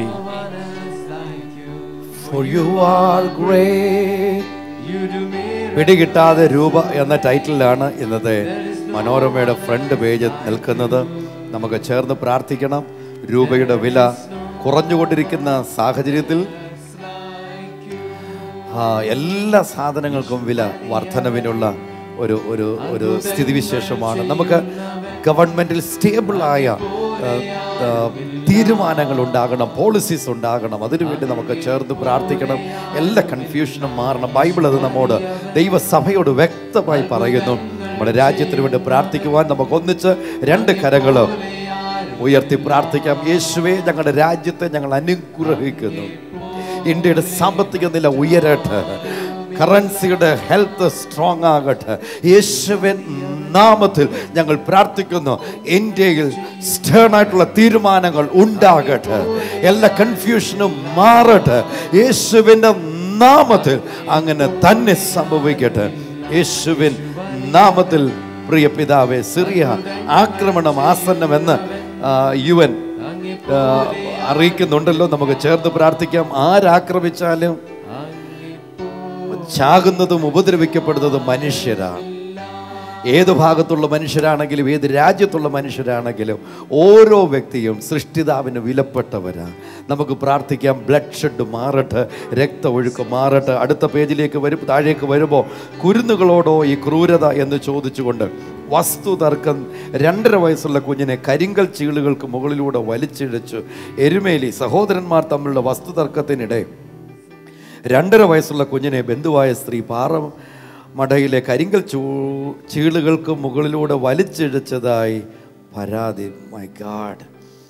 For you are great. പിടികിട്ടാതെ രൂപ എന്ന ടൈറ്റിലാണ് ഇന്നത്തെ മനോരമയുടെ ഫ്രണ്ട് പേജ് നിൽക്കുന്നത് നമുക്ക് ചേർന്ന് പ്രാർത്ഥിക്കണം രൂപയുടെ വില കുറഞ്ഞുകൊണ്ടിരിക്കുന്ന സാഹചര്യത്തിൽ ആ, എല്ലാ സാധനങ്ങൾക്കും വില വർധനവിനുള്ള ഒരു ഒരു ഒരു സ്ഥിതിവിശേഷമാണ് നമുക്ക് ഗവൺമെൻറ്റിൽ സ്റ്റേബിളായ ആ, ആ, തീരുമാനങ്ങൾ ഉണ്ടാകണം പോളിസീസ് ഉണ്ടാകണം അതിനുവേണ്ടി നമുക്ക് ചേർന്ന് പ്രാർത്ഥിക്കണം എല്ലാ കൺഫ്യൂഷനും മാറണം ബൈബിൾ അത് നമ്മോട് ദൈവസഭയോട് വ്യക്തമായി പറയുന്നു നമ്മുടെ രാജ്യത്തിന് വേണ്ടി പ്രാർത്ഥിക്കുവാൻ നമുക്ക് ഒന്നിച്ച് രണ്ട് കരങ്ങൾ ഉയർത്തി പ്രാർത്ഥിക്കാം യേശുവെ ഞങ്ങളുടെ രാജ്യത്തെ ഞങ്ങൾ അനുഗ്രഹിക്കുന്നു ഇന്ത്യയുടെ സാമ്പത്തിക നില ഉയരട്ടെ കറൻസിയുടെ ഹെൽത്ത് സ്ട്രോങ് ആകട്ടെ യേശുവിൻ നാമത്തിൽ ഞങ്ങൾ പ്രാർത്ഥിക്കുന്നു ഇന്ത്യയിൽ സ്റ്റേൺ ആയിട്ടുള്ള തീരുമാനങ്ങൾ ഉണ്ടാകട്ടെ എല്ലാ കൺഫ്യൂഷനും മാറട്ടെ യേശുവിൻ്റെ നാമത്തിൽ അങ്ങനെ തന്നെ സംഭവിക്കട്ടെ യേശുവിൻ നാമത്തിൽ പ്രിയ പിതാവെ സിറിയ ആക്രമണം ആസന്നമെന്ന് യു എൻ അറിയിക്കുന്നുണ്ടല്ലോ നമുക്ക് ചേർത്ത് പ്രാർത്ഥിക്കാം ആരാക്രമിച്ചാലും ചാകുന്നതും ഉപദ്രവിക്കപ്പെടുന്നതും മനുഷ്യരാണ് ഏത് ഭാഗത്തുള്ള മനുഷ്യരാണെങ്കിലും ഏത് രാജ്യത്തുള്ള മനുഷ്യരാണെങ്കിലും ഓരോ വ്യക്തിയും സൃഷ്ടിതാവിന് വിലപ്പെട്ടവരാണ് നമുക്ക് പ്രാർത്ഥിക്കാം ബ്ലഡ് ഷെഡ് മാറട്ടെ രക്തമൊഴുക്ക് മാറട്ടെ അടുത്ത പേജിലേക്ക് വരും താഴേക്ക് വരുമ്പോൾ കുരുന്നുകളോടോ ഈ ക്രൂരത എന്ന് ചോദിച്ചുകൊണ്ട് വസ്തു തർക്കം രണ്ടര വയസ്സുള്ള കുഞ്ഞിനെ കരിങ്കൽ ചീളുകൾക്ക് മുകളിലൂടെ വലിച്ചിഴച്ചു എരുമേലി സഹോദരന്മാർ തമ്മിലുള്ള വസ്തു തർക്കത്തിനിടെ രണ്ടര വയസ്സുള്ള കുഞ്ഞിനെ ബന്ധുവായ സ്ത്രീ പാറ മടയിലെ കരിങ്കൽ ചൂ ചീളുകൾക്ക് മുകളിലൂടെ വലിച്ചിഴച്ചതായി പരാതി മൈ ഗാഡ്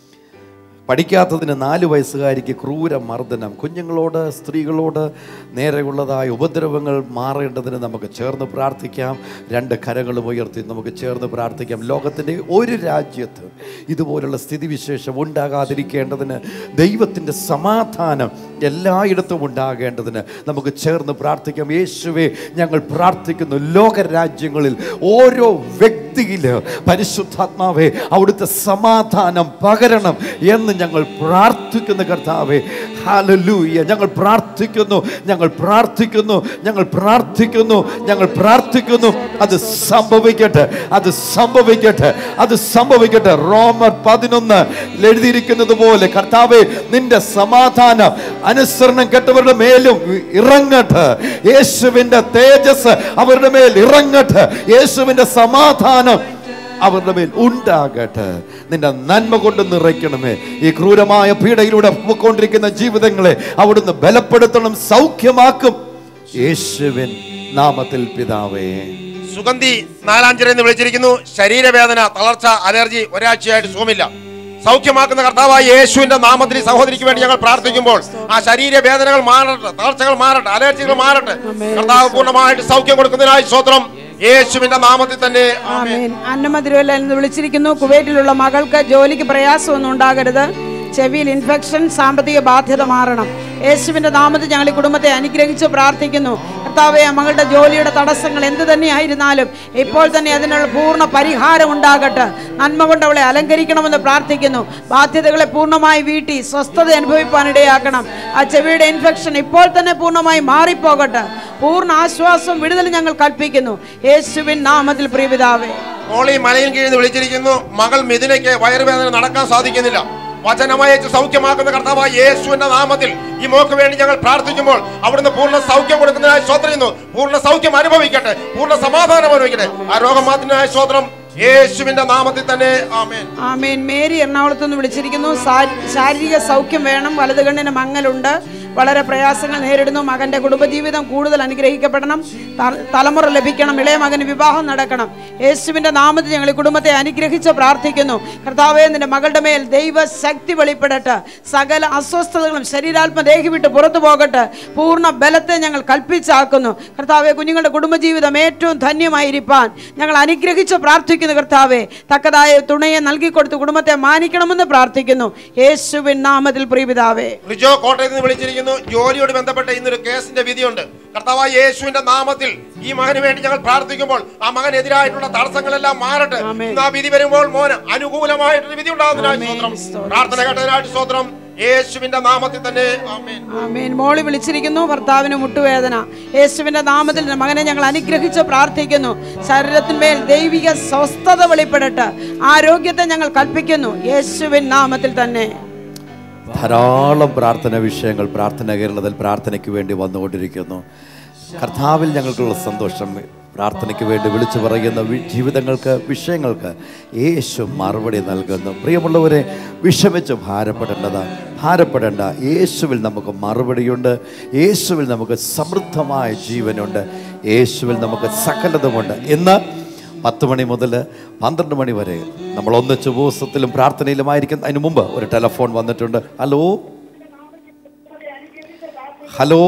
പഠിക്കാത്തതിന് നാല് വയസ്സുകാരിക്ക് ക്രൂര മർദ്ദനം കുഞ്ഞുങ്ങളോട് സ്ത്രീകളോട് നേരെയുള്ളതായ ഉപദ്രവങ്ങൾ മാറേണ്ടതിന് നമുക്ക് ചേർന്ന് പ്രാർത്ഥിക്കാം രണ്ട് കരങ്ങളും ഉയർത്തി നമുക്ക് ചേർന്ന് പ്രാർത്ഥിക്കാം ലോകത്തിൻ്റെ ഒരു രാജ്യത്ത് ഇതുപോലുള്ള സ്ഥിതിവിശേഷം ഉണ്ടാകാതിരിക്കേണ്ടതിന് ദൈവത്തിൻ്റെ സമാധാനം എല്ലായിടത്തും ഉണ്ടാകേണ്ടതിന് നമുക്ക് ചേർന്ന് പ്രാർത്ഥിക്കാം യേശുവെ ഞങ്ങൾ പ്രാർത്ഥിക്കുന്നു ലോകരാജ്യങ്ങളിൽ ഓരോ വ്യക്തിയിൽ പരിശുദ്ധാത്മാവെ അവിടുത്തെ സമാധാനം പകരണം എന്ന് ഞങ്ങൾ പ്രാർത്ഥിക്കുന്ന കർത്താവെ ഹാലലൂയ ഞങ്ങൾ പ്രാർത്ഥിക്കുന്നു ഞങ്ങൾ പ്രാർത്ഥിക്കുന്നു ഞങ്ങൾ പ്രാർത്ഥിക്കുന്നു ഞങ്ങൾ പ്രാർത്ഥിക്കുന്നു അത് സംഭവിക്കട്ടെ അത് സംഭവിക്കട്ടെ അത് സംഭവിക്കട്ടെ റോമർ പതിനൊന്ന് എഴുതിയിരിക്കുന്നത് പോലെ കർത്താവെ നിന്റെ സമാധാനം അനുസരണം കെട്ടവരുടെ മേലും ഇറങ്ങട്ടെ യേശുവിന്റെ തേജസ് അവരുടെ മേൽ ഇറങ്ങട്ടെ യേശുവിന്റെ സമാധാനം അവരുടെ മേൽ ഉണ്ടാകട്ടെ നിന്റെ നന്മ കൊണ്ട് നിറയ്ക്കണമേ ഈ ക്രൂരമായ പീഡയിലൂടെ പോയിക്കൊണ്ടിരിക്കുന്ന ജീവിതങ്ങളെ അവിടുന്ന് ബലപ്പെടുത്തണം സൗഖ്യമാക്കും യേശുവിൻ നാമത്തിൽ പിതാവേ സുഗന്ധി നാലാഞ്ചിറ എന്ന് വിളിച്ചിരിക്കുന്നു ശരീരവേദന തളർച്ച അലർജി ഒരാഴ്ചയായിട്ട് സുഖമില്ല സൗഖ്യമാക്കുന്ന കർത്താവായ യേശുവിന്റെ നാമത്തിൽ ഈ സഹോദരിക്ക് വേണ്ടി ഞങ്ങൾ പ്രാർത്ഥിക്കുമ്പോൾ ആ ശരീരവേദനകൾ മാറട്ടെ തളർച്ചകൾ മാറട്ടെ അലർജികൾ മാറട്ടെ കർത്താവ് പൂർണ്ണമായിട്ട് സൗഖ്യം കൊടുക്കുന്നതിനായി സ്വത്രം യേശുവിന്റെ നാമത്തിൽ തന്നെ ആമേൻ. ആമേൻ അന്നമ്മ തിരുവല്ല എന്ന് വിളിച്ചിരിക്കുന്നു കുവൈറ്റിലുള്ള മകൾക്ക് ജോലിക്ക് പ്രയാസമൊന്നും ഉണ്ടാകരുത് ചെവിയിൽ ഇൻഫെക്ഷൻ സാമ്പത്തിക ബാധ്യത മാറണം യേശുവിന്റെ നാമത്തിൽ ഞങ്ങൾ ഈ കുടുംബത്തെ അനുഗ്രഹിച്ച് പ്രാർത്ഥിക്കുന്നു കർത്താവെ മകളുടെ ജോലിയുടെ തടസ്സങ്ങൾ എന്ത് തന്നെയായിരുന്നാലും ഇപ്പോൾ തന്നെ അതിനുള്ള പൂർണ്ണ പരിഹാരം ഉണ്ടാകട്ടെ നന്മ കൊണ്ട് അവളെ അലങ്കരിക്കണമെന്ന് പ്രാർത്ഥിക്കുന്നു ബാധ്യതകളെ പൂർണ്ണമായി വീട്ടി സ്വസ്ഥത അനുഭവിപ്പാൻ ഇടയാക്കണം ആ ചെവിയുടെ ഇൻഫെക്ഷൻ ഇപ്പോൾ തന്നെ പൂർണ്ണമായി മാറിപ്പോകട്ടെ പൂർണ്ണ ആശ്വാസവും വിടുതൽ ഞങ്ങൾ കൽപ്പിക്കുന്നു യേശുവിൻ നാമത്തിൽ പ്രിയപിതാവേ മോളി മലയിൽ കീഴിൽ വിളിച്ചിരിക്കുന്നു മകൾ മിഥുനയ്ക്ക് വയറുവേദന നടക്കാൻ സാധിക്കുന്നില്ല വചനമയച്ച് സൗഖ്യമാക്കുന്ന കർത്താവായ യേശുവിന്റെ നാമത്തിൽ ഈ മോക്ക് വേണ്ടി ഞങ്ങൾ പ്രാർത്ഥിക്കുമ്പോൾ അവിടുന്ന് പൂർണ്ണ സൗഖ്യം കൊടുക്കുന്നതിനായി സ്വോത്രിക്കുന്നു പൂർണ്ണ സൗഖ്യം അനുഭവിക്കട്ടെ പൂർണ്ണ സമാധാനം അനുഭവിക്കട്ടെ ആ രോഗം മാറ്റുന്നതിനായി സ്വോത്രം യേശുവിന്റെ നാമത്തിൽ തന്നെ ആമേൻ ആമേൻ മേരി എറണാകുളത്ത് നിന്ന് വിളിച്ചിരിക്കുന്നു സാ- ശാരീരിക സൗഖ്യം വേണം വലത് കണ്ണിന് മങ്ങലുണ്ട് വളരെ പ്രയാസങ്ങൾ നേരിടുന്നു മകന്റെ കുടുംബജീവിതം കൂടുതൽ അനുഗ്രഹിക്കപ്പെടണം ത- തലമുറ ലഭിക്കണം ഇളയ മകന് വിവാഹം നടക്കണം യേശുവിന്റെ നാമത്തിൽ ഞങ്ങൾ ഈ കുടുംബത്തെ അനുഗ്രഹിച്ച് പ്രാർത്ഥിക്കുന്നു കർത്താവേ നിന്റെ മകളുടെ മേൽ ദൈവശക്തി വെളിപ്പെടട്ടെ സകല അസ്വസ്ഥതകളും ശരീരാത്മദേഹി വിട്ട് പുറത്തു പോകട്ടെ പൂർണ്ണ ബലത്തെ ഞങ്ങൾ കൽപ്പിച്ചാക്കുന്നു കർത്താവെ കുഞ്ഞുങ്ങളുടെ കുടുംബജീവിതം ഏറ്റവും ധന്യമായിരിക്കാൻ ഞങ്ങൾ അനുഗ്രഹിച്ച് പ്രാർത്ഥിക്കുന്നു കർത്താവെ തക്കതായ തുണയെ നൽകിക്കൊടുത്ത് കുടുംബത്തെ മാനിക്കണമെന്ന് പ്രാർത്ഥിക്കുന്നു യേശുവിൻ നാമത്തിൽ പ്രിയപിതാവേ റിജോ കോട്ടയത്ത് നിന്ന് വിളിച്ചിരിക്കുന്നു ജോലിയോട് ബന്ധപ്പെട്ട ഇന്നൊരു കേസിന്റെ വിധിയുണ്ട് കർത്താവായ യേശുവിന്റെ നാമത്തിൽ ഈ മകന് വേണ്ടി ഞങ്ങൾ പ്രാർത്ഥിക്കുമ്പോൾ ആ മകനെതിരായിട്ടുള്ള തടസ്സങ്ങളെല്ലാം മാറട്ടെ ഇന്ന് ആ വിധി വരുമ്പോൾ മോന് അനുകൂലമായിട്ടൊരു വിധി ഉണ്ടാകുന്നതിനായി സ്വത്രം പ്രാർത്ഥന കേട്ടതിനായിട്ട് സ്വത്രം യേശുവിന്റെ നാമത്തിൽ തന്നെ ആമേൻ ആമേൻ മോളി വിളിച്ചിരിക്കുന്നു ഭർത്താവിന് മുട്ടുവേദന യേശുവിന്റെ നാമത്തിൽ നിന്റെ മകനെ ഞങ്ങൾ അനുഗ്രഹിച്ച് പ്രാർത്ഥിക്കുന്നു ശരീരത്തിന്മേൽ ദൈവിക സ്വസ്ഥത വെളിപ്പെടട്ടെ ആരോഗ്യത്തെ ഞങ്ങൾ കൽപ്പിക്കുന്നു യേശുവിൻ നാമത്തിൽ തന്നെ ധാരാളം പ്രാർത്ഥന വിഷയങ്ങൾ പ്രാർത്ഥന കേരളത്തിൽ പ്രാർത്ഥനയ്ക്ക് വേണ്ടി വന്നുകൊണ്ടിരിക്കുന്നു കർത്താവിൽ ഞങ്ങൾക്കുള്ള സന്തോഷം പ്രാർത്ഥനയ്ക്ക് വേണ്ടി വിളിച്ചു പറയുന്ന വി- ജീവിതങ്ങൾക്ക് വിഷയങ്ങൾക്ക് യേശു മറുപടി നൽകുന്നു പ്രിയമുള്ളവരെ വിഷമിച്ച് ഭാരപ്പെടേണ്ടതാ ഭാരപ്പെടേണ്ട യേശുവിൽ നമുക്ക് മറുപടിയുണ്ട് യേശുവിൽ നമുക്ക് സമൃദ്ധമായ ജീവനുണ്ട് യേശുവിൽ നമുക്ക് സകലതുമുണ്ട് ഇന്ന് പത്ത് മണി മുതൽ പന്ത്രണ്ട് മണി വരെ നമ്മൾ ഒന്നിച്ച് ഉപവാസത്തിലും പ്രാർത്ഥനയിലുമായിരിക്കും അതിന് മുമ്പ് ഒരു ടെലഫോൺ വന്നിട്ടുണ്ട് hello hello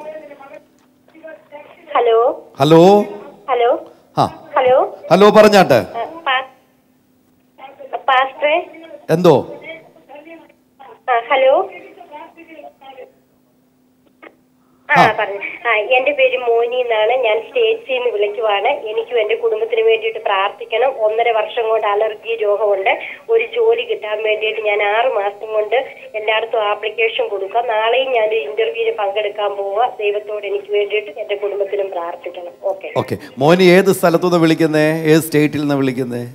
hello hello hello ആ ഹലോ ഹലോ പറഞ്ഞാട്ടെ ആ, പാ- പാസ്റ്ററെ എന്തോ ആ ഹലോ ആ പറഞ്ഞു ആ എന്റെ പേര് മോനി എന്നാണ് ഞാൻ സ്റ്റേറ്റ്സിൽ നിന്ന് വിളിക്കുവാണ് എനിക്കും എന്റെ കുടുംബത്തിന് വേണ്ടിയിട്ട് പ്രാർത്ഥിക്കണം ഒന്നര വർഷം കൊണ്ട് അലർജി രോഗമുണ്ട് ഒരു ജോലി കിട്ടാൻ വേണ്ടിയിട്ട് ഞാൻ ആറ് മാസം കൊണ്ട് എല്ലായിടത്തും ആപ്ലിക്കേഷൻ കൊടുക്കാം നാളെയും ഞാൻ ഒരു ഇന്റർവ്യൂവിന് പങ്കെടുക്കാൻ പോവുക ദൈവത്തോട് എനിക്ക് വേണ്ടിയിട്ട് എന്റെ കുടുംബത്തിനും പ്രാർത്ഥിക്കണം ഓക്കെ ഓക്കെ മോനി ഏത് സ്ഥലത്തുനിന്ന് വിളിക്കുന്നേ ഏത് സ്റ്റേറ്റിൽ നിന്ന് വിളിക്കുന്നേ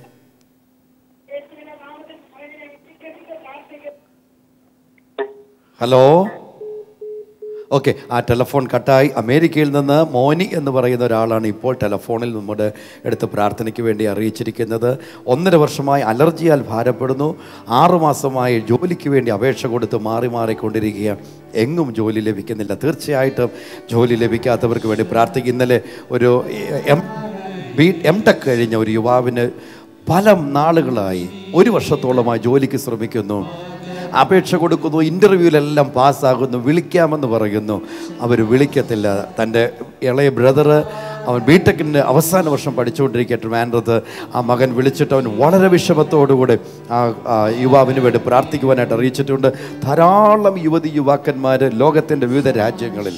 ഹലോ ഓക്കെ ആ ടെലഫോൺ കട്ടായി അമേരിക്കയിൽ നിന്ന് മോനി എന്ന് പറയുന്ന ഒരാളാണ് ഇപ്പോൾ ടെലഫോണിൽ നമ്മുടെ എടുത്ത് പ്രാർത്ഥനയ്ക്ക് വേണ്ടി അറിയിച്ചിരിക്കുന്നത് ഒന്നര വർഷമായി അലർജിയാൽ ഭാരപ്പെടുന്നു ആറുമാസമായി ജോലിക്ക് വേണ്ടി അപേക്ഷ കൊടുത്ത് മാറി മാറിക്കൊണ്ടിരിക്കുക എങ്ങും ജോലി ലഭിക്കുന്നില്ല തീർച്ചയായിട്ടും ജോലി ലഭിക്കാത്തവർക്ക് വേണ്ടി പ്രാർത്ഥിക്കും ഇന്നലെ ഒരു എം ബി എം ടെക് കഴിഞ്ഞ ഒരു യുവാവിന് പല നാളുകളായി ഒരു വർഷത്തോളമായി ജോലിക്ക് ശ്രമിക്കുന്നു അപേക്ഷ കൊടുക്കുന്നു ഇൻ്റർവ്യൂവിലെല്ലാം പാസ്സാകുന്നു വിളിക്കാമെന്ന് പറയുന്നു അവർ വിളിക്കത്തില്ല തൻ്റെ ഇളയ ബ്രദറ് അവൻ ബിടെക്കിൻ്റെ അവസാന വർഷം പഠിച്ചുകൊണ്ടിരിക്കുക ട്രിവാൻഡ്രത്ത് ആ മകൻ വിളിച്ചിട്ട് അവൻ വളരെ വിഷമത്തോടുകൂടെ ആ ആ യുവാവിന് വേണ്ടി പ്രാർത്ഥിക്കുവാനായിട്ട് അറിയിച്ചിട്ടുണ്ട് ധാരാളം യുവതി യുവാക്കന്മാർ ലോകത്തിൻ്റെ വിവിധ രാജ്യങ്ങളിൽ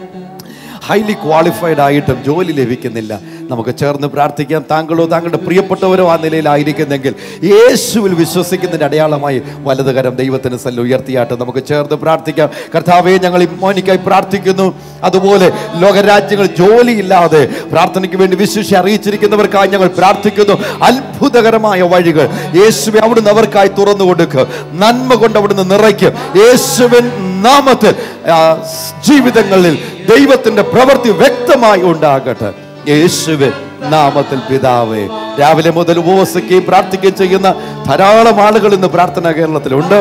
ഹൈലി ക്വാളിഫൈഡ് ആയിട്ടും ജോലി ലഭിക്കുന്നില്ല നമുക്ക് ചേർന്ന് പ്രാർത്ഥിക്കാം താങ്കളോ താങ്കളുടെ പ്രിയപ്പെട്ടവരോ ആ നിലയിലായിരിക്കുന്നെങ്കിൽ യേശുവിൽ വിശ്വസിക്കുന്നതിൻ്റെ അടയാളമായി വലതുകരം ദൈവത്തിന് സല്ല ഉയർത്തിയാട്ട് നമുക്ക് ചേർന്ന് പ്രാർത്ഥിക്കാം കർത്താവെ ഞങ്ങൾ ഈ മോനിക്കായി പ്രാർത്ഥിക്കുന്നു അതുപോലെ ലോകരാജ്യങ്ങൾ ജോലിയില്ലാതെ പ്രാർത്ഥനയ്ക്ക് വേണ്ടി വിശ്വസി അറിയിച്ചിരിക്കുന്നവർക്കായി ഞങ്ങൾ പ്രാർത്ഥിക്കുന്നു അത്ഭുതകരമായ വഴികൾ യേശുവെ അവിടുന്ന് അവർക്കായി തുറന്നു കൊടുക്കുക നന്മ കൊണ്ട് അവിടുന്ന് നിറയ്ക്കും യേശുവിൻ നാമത്തിൽ ആ, ജീവിതങ്ങളിൽ ദൈവത്തിന്റെ പ്രവൃത്തി വ്യക്തമായി ഉണ്ടാകട്ടെ യേശുവെ നാമത്തിൽ പിതാവേ രാവിലെ മുതൽ ഉപവസിക്കുകയും പ്രാർത്ഥിക്കുകയും ചെയ്യുന്ന ധാരാളം ആളുകൾ ഇന്ന് പ്രാർത്ഥനാ കേരളത്തിലുണ്ട്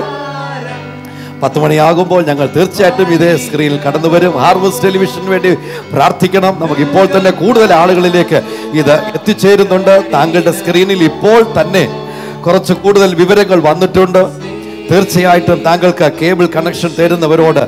പത്ത് മണിയാകുമ്പോൾ ഞങ്ങൾ തീർച്ചയായിട്ടും ഇതേ സ്ക്രീനിൽ കടന്നു വരും ഹാർവസ്റ്റ് ടെലിവിഷന് വേണ്ടി പ്രാർത്ഥിക്കണം നമുക്ക് ഇപ്പോൾ തന്നെ കൂടുതൽ ആളുകളിലേക്ക് ഇത് എത്തിച്ചേരുന്നുണ്ട് താങ്കളുടെ സ്ക്രീനിൽ ഇപ്പോൾ തന്നെ കുറച്ച് കൂടുതൽ വിവരങ്ങൾ വന്നിട്ടുണ്ട് തീർച്ചയായിട്ടും താങ്കൾക്ക് കേബിൾ കണക്ഷൻ തരുന്നവരോട്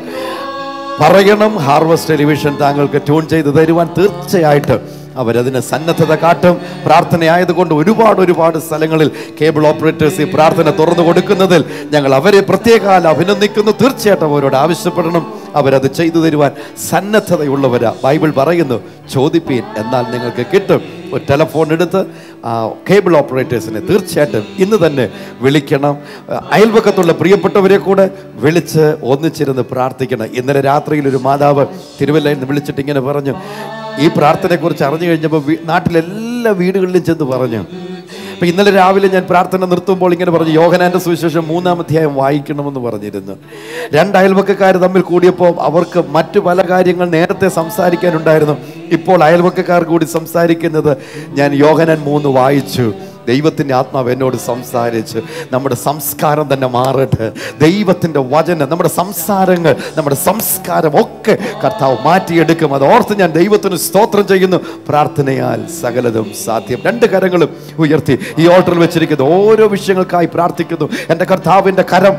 പറയണം ഹാർവസ്റ്റ് ടെലിവിഷൻ താങ്കൾക്ക് ട്യൂൺ ചെയ്ത് തരുവാൻ തീർച്ചയായിട്ടും അവരതിന് സന്നദ്ധത കാട്ടും പ്രാർത്ഥനയായതുകൊണ്ട് ഒരുപാട് ഒരുപാട് സ്ഥലങ്ങളിൽ കേബിൾ ഓപ്പറേറ്റേഴ്സ് ഈ പ്രാർത്ഥന തുറന്നു കൊടുക്കുന്നതിൽ ഞങ്ങൾ അവരെ പ്രത്യേകാൽ അഭിനന്ദിക്കുന്നു തീർച്ചയായിട്ടും അവരോട് ആവശ്യപ്പെടണം അവരത് ചെയ്തു തരുവാൻ സന്നദ്ധതയുള്ളവരാ ബൈബിൾ പറയുന്നു ചോദിപ്പീൻ എന്നാൽ നിങ്ങൾക്ക് കിട്ടും ഒരു ടെലഫോൺ എടുത്ത് ആ, കേബിൾ ഓപ്പറേറ്റേഴ്സിനെ തീർച്ചയായിട്ടും ഇന്ന് തന്നെ വിളിക്കണം ആ, അയൽപക്കത്തുള്ള പ്രിയപ്പെട്ടവരെ കൂടെ വിളിച്ച് ഒന്നിച്ചിരുന്ന് പ്രാർത്ഥിക്കണം ഇന്നലെ രാത്രിയിൽ ഒരു മാതാവ് തിരുവല്ലയിൽ നിന്ന് വിളിച്ചിട്ട് ഇങ്ങനെ പറഞ്ഞു ഈ പ്രാർത്ഥനയെക്കുറിച്ച് അറിഞ്ഞു കഴിഞ്ഞപ്പോൾ വീ- നാട്ടിലെല്ലാ വീടുകളിലും ചെന്ന് പറഞ്ഞു അപ്പൊ ഇന്നലെ രാവിലെ ഞാൻ പ്രാർത്ഥന നിർത്തുമ്പോൾ ഇങ്ങനെ പറഞ്ഞു യോഹനാന്റെ സുവിശേഷം മൂന്നാം അധ്യായം വായിക്കണമെന്ന് പറഞ്ഞിരുന്നു രണ്ട് അയൽവക്കക്കാർ തമ്മിൽ കൂടിയപ്പോൾ അവർക്ക് മറ്റു പല കാര്യങ്ങൾ നേരത്തെ സംസാരിക്കാനുണ്ടായിരുന്നു ഇപ്പോൾ അയൽവക്കക്കാർ കൂടി സംസാരിക്കുന്നത് ഞാൻ യോഹനാൻ മൂന്ന് വായിച്ചു ദൈവത്തിൻ്റെ ആത്മാവ് എന്നോട് സംസാരിച്ച് നമ്മുടെ സംസ്കാരം തന്നെ മാറട്ടെ ദൈവത്തിൻ്റെ വചനം നമ്മുടെ സംസാരങ്ങൾ നമ്മുടെ സംസ്കാരം ഒക്കെ കർത്താവ് മാറ്റിയെടുക്കും അത് ഓർത്ത് ഞാൻ ദൈവത്തിന് സ്തോത്രം ചെയ്യുന്നു പ്രാർത്ഥനയാൽ സകലതും സാധ്യം രണ്ട് കരങ്ങളും ഉയർത്തി ഈ ഓർഡറിൽ വെച്ചിരിക്കുന്ന ഓരോ വിഷയങ്ങൾക്കായി പ്രാർത്ഥിക്കുന്നു എൻ്റെ കർത്താവിൻ്റെ കരം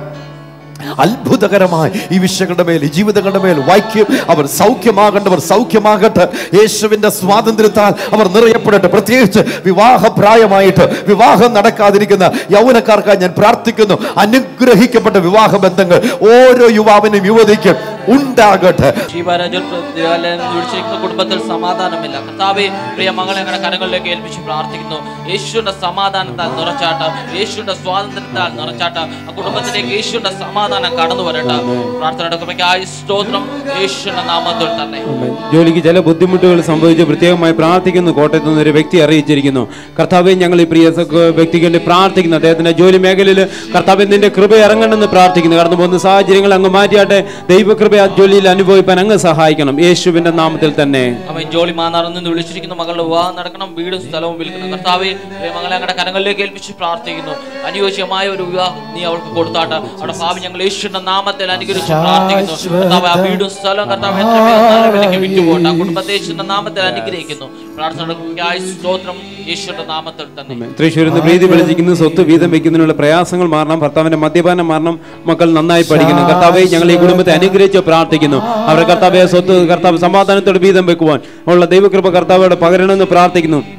അത്ഭുതകരമായി ഈ വിഷയങ്ങളുടെ മേൽ ഈ ജീവിതങ്ങളുടെ മേൽ വായിക്കും അവർ സൗഖ്യമാകേണ്ടവർ സൗഖ്യമാകട്ടെ യേശുവിന്റെ സ്വാതന്ത്ര്യത്താൽ അവർ നിറയപ്പെടട്ടെ പ്രത്യേകിച്ച് വിവാഹപ്രായമായിട്ട് വിവാഹം നടക്കാതിരിക്കുന്ന യൗവനക്കാർക്കായി ഞാൻ പ്രാർത്ഥിക്കുന്നു അനുഗ്രഹിക്കപ്പെട്ട വിവാഹ ബന്ധങ്ങൾ ഓരോ യുവാവിനും യുവതിക്കും ഉണ്ടാകട്ടെ ശിവരാജൻ ദേവാലയം വിളിച്ചിരിക്കുന്ന കുടുംബത്തിൽ സമാധാനമില്ല കർത്താവെ പ്രിയ മകളെ ഞങ്ങളുടെ കരങ്ങളിലേക്ക് ഏൽപ്പിച്ച് പ്രാർത്ഥിക്കുന്നു യേശുവിന്റെ സമാധാനത്താൽ നിറച്ചാട്ടം യേശുവിന്റെ സ്വാതന്ത്ര്യത്താൽ നിറച്ചാട്ടം ആ കുടുംബത്തിലേക്ക് യേശുവിന്റെ സമാധാനം കടന്നു വരട്ടെ പ്രാർത്ഥനയുടെ കൃപയ്ക്കായി സ്തോത്രം യേശുവിന്റെ നാമത്തിൽ തന്നെ ജോലിക്ക് ചില ബുദ്ധിമുട്ടുകൾ സംഭവിച്ച് പ്രത്യേകമായി പ്രാർത്ഥിക്കുന്നു കോട്ടയത്ത് നിന്ന് ഒരു വ്യക്തി അറിയിച്ചിരിക്കുന്നു കർത്താവെ ഞങ്ങൾ ഈ പ്രിയ സ- വ്യക്തിക്ക് വേണ്ടി പ്രാർത്ഥിക്കുന്നു അദ്ദേഹത്തിന്റെ ജോലി മേഖലയിൽ കർത്താവ് നിന്റെ കൃപ ഇറങ്ങണമെന്ന് പ്രാർത്ഥിക്കുന്നു കടന്നു പോകുന്ന സാഹചര്യങ്ങൾ അങ്ങ് മാറ്റിയാട്ടെ ദൈവകൃപ ആ ജോലിയിൽ അനുഭവിപ്പാൻ അങ്ങ് സഹായിക്കണം യേശുവിന്റെ നാമത്തിൽ തന്നെ അവൻ ജോലി മാന്നാറിൽ നിന്ന് വിളിച്ചിരിക്കുന്ന മകളുടെ വിവാഹം നടക്കണം വീടും സ്ഥലവും വിൽക്കണം കർത്താവെ പ്രിയ മകളെ ഞങ്ങളുടെ കരങ്ങളിലേക്ക് ഏൽപ്പിച്ച് പ്രാർത്ഥിക്കുന്നു അനുയോജ്യമായ ഒരു വിവാഹം നീ അവൾക്ക് കൊടുത്താട്ട് അവിടെ ഭാവി ഞങ്ങൾ യേശുവിന്റെ നാമത്തിൽ അനുഗ്രഹിച്ച് പ്രാർത്ഥിക്കുന്നു കർത്താവ് ആ വീടും സ്ഥലവും കർത്താവ് എത്ര വേഗം നല്ല വിലയ്ക്ക് വിറ്റുപോട്ടെ ആ കുടുംബത്തെ യേശുവിന്റെ നാമത്തിൽ അനുഗ്രഹിക്കുന്നു പ്രാർത്ഥനയ്ക്കായി സ്തോത്രം യേശുവിന്റെ നാമത്തിൽ തന്നെ തൃശ്ശൂരിൽ നിന്ന് പ്രീതി വിളിച്ചിരിക്കുന്നു സ്വത്ത് വീതം വെക്കുന്നതിനുള്ള പ്രയാസങ്ങൾ മാറണം ഭർത്താവിന്റെ മദ്യപാനം മാറണം മക്കൾ നന്നായി പഠിക്കുന്നു കർത്താവെ ഞങ്ങൾ ഈ കുടുംബത്തെ അനുഗ്രഹിച്ച് പ്രാർത്ഥിക്കുന്നു അവരുടെ കർത്താവെ സ്വത്ത് കർത്താവ് സമാധാനത്തോടെ വീതം വെക്കുവാൻ ഉള്ള ദൈവകൃപ കർത്താവോട് പകരണമെന്ന് പ്രാർത്ഥിക്കുന്നു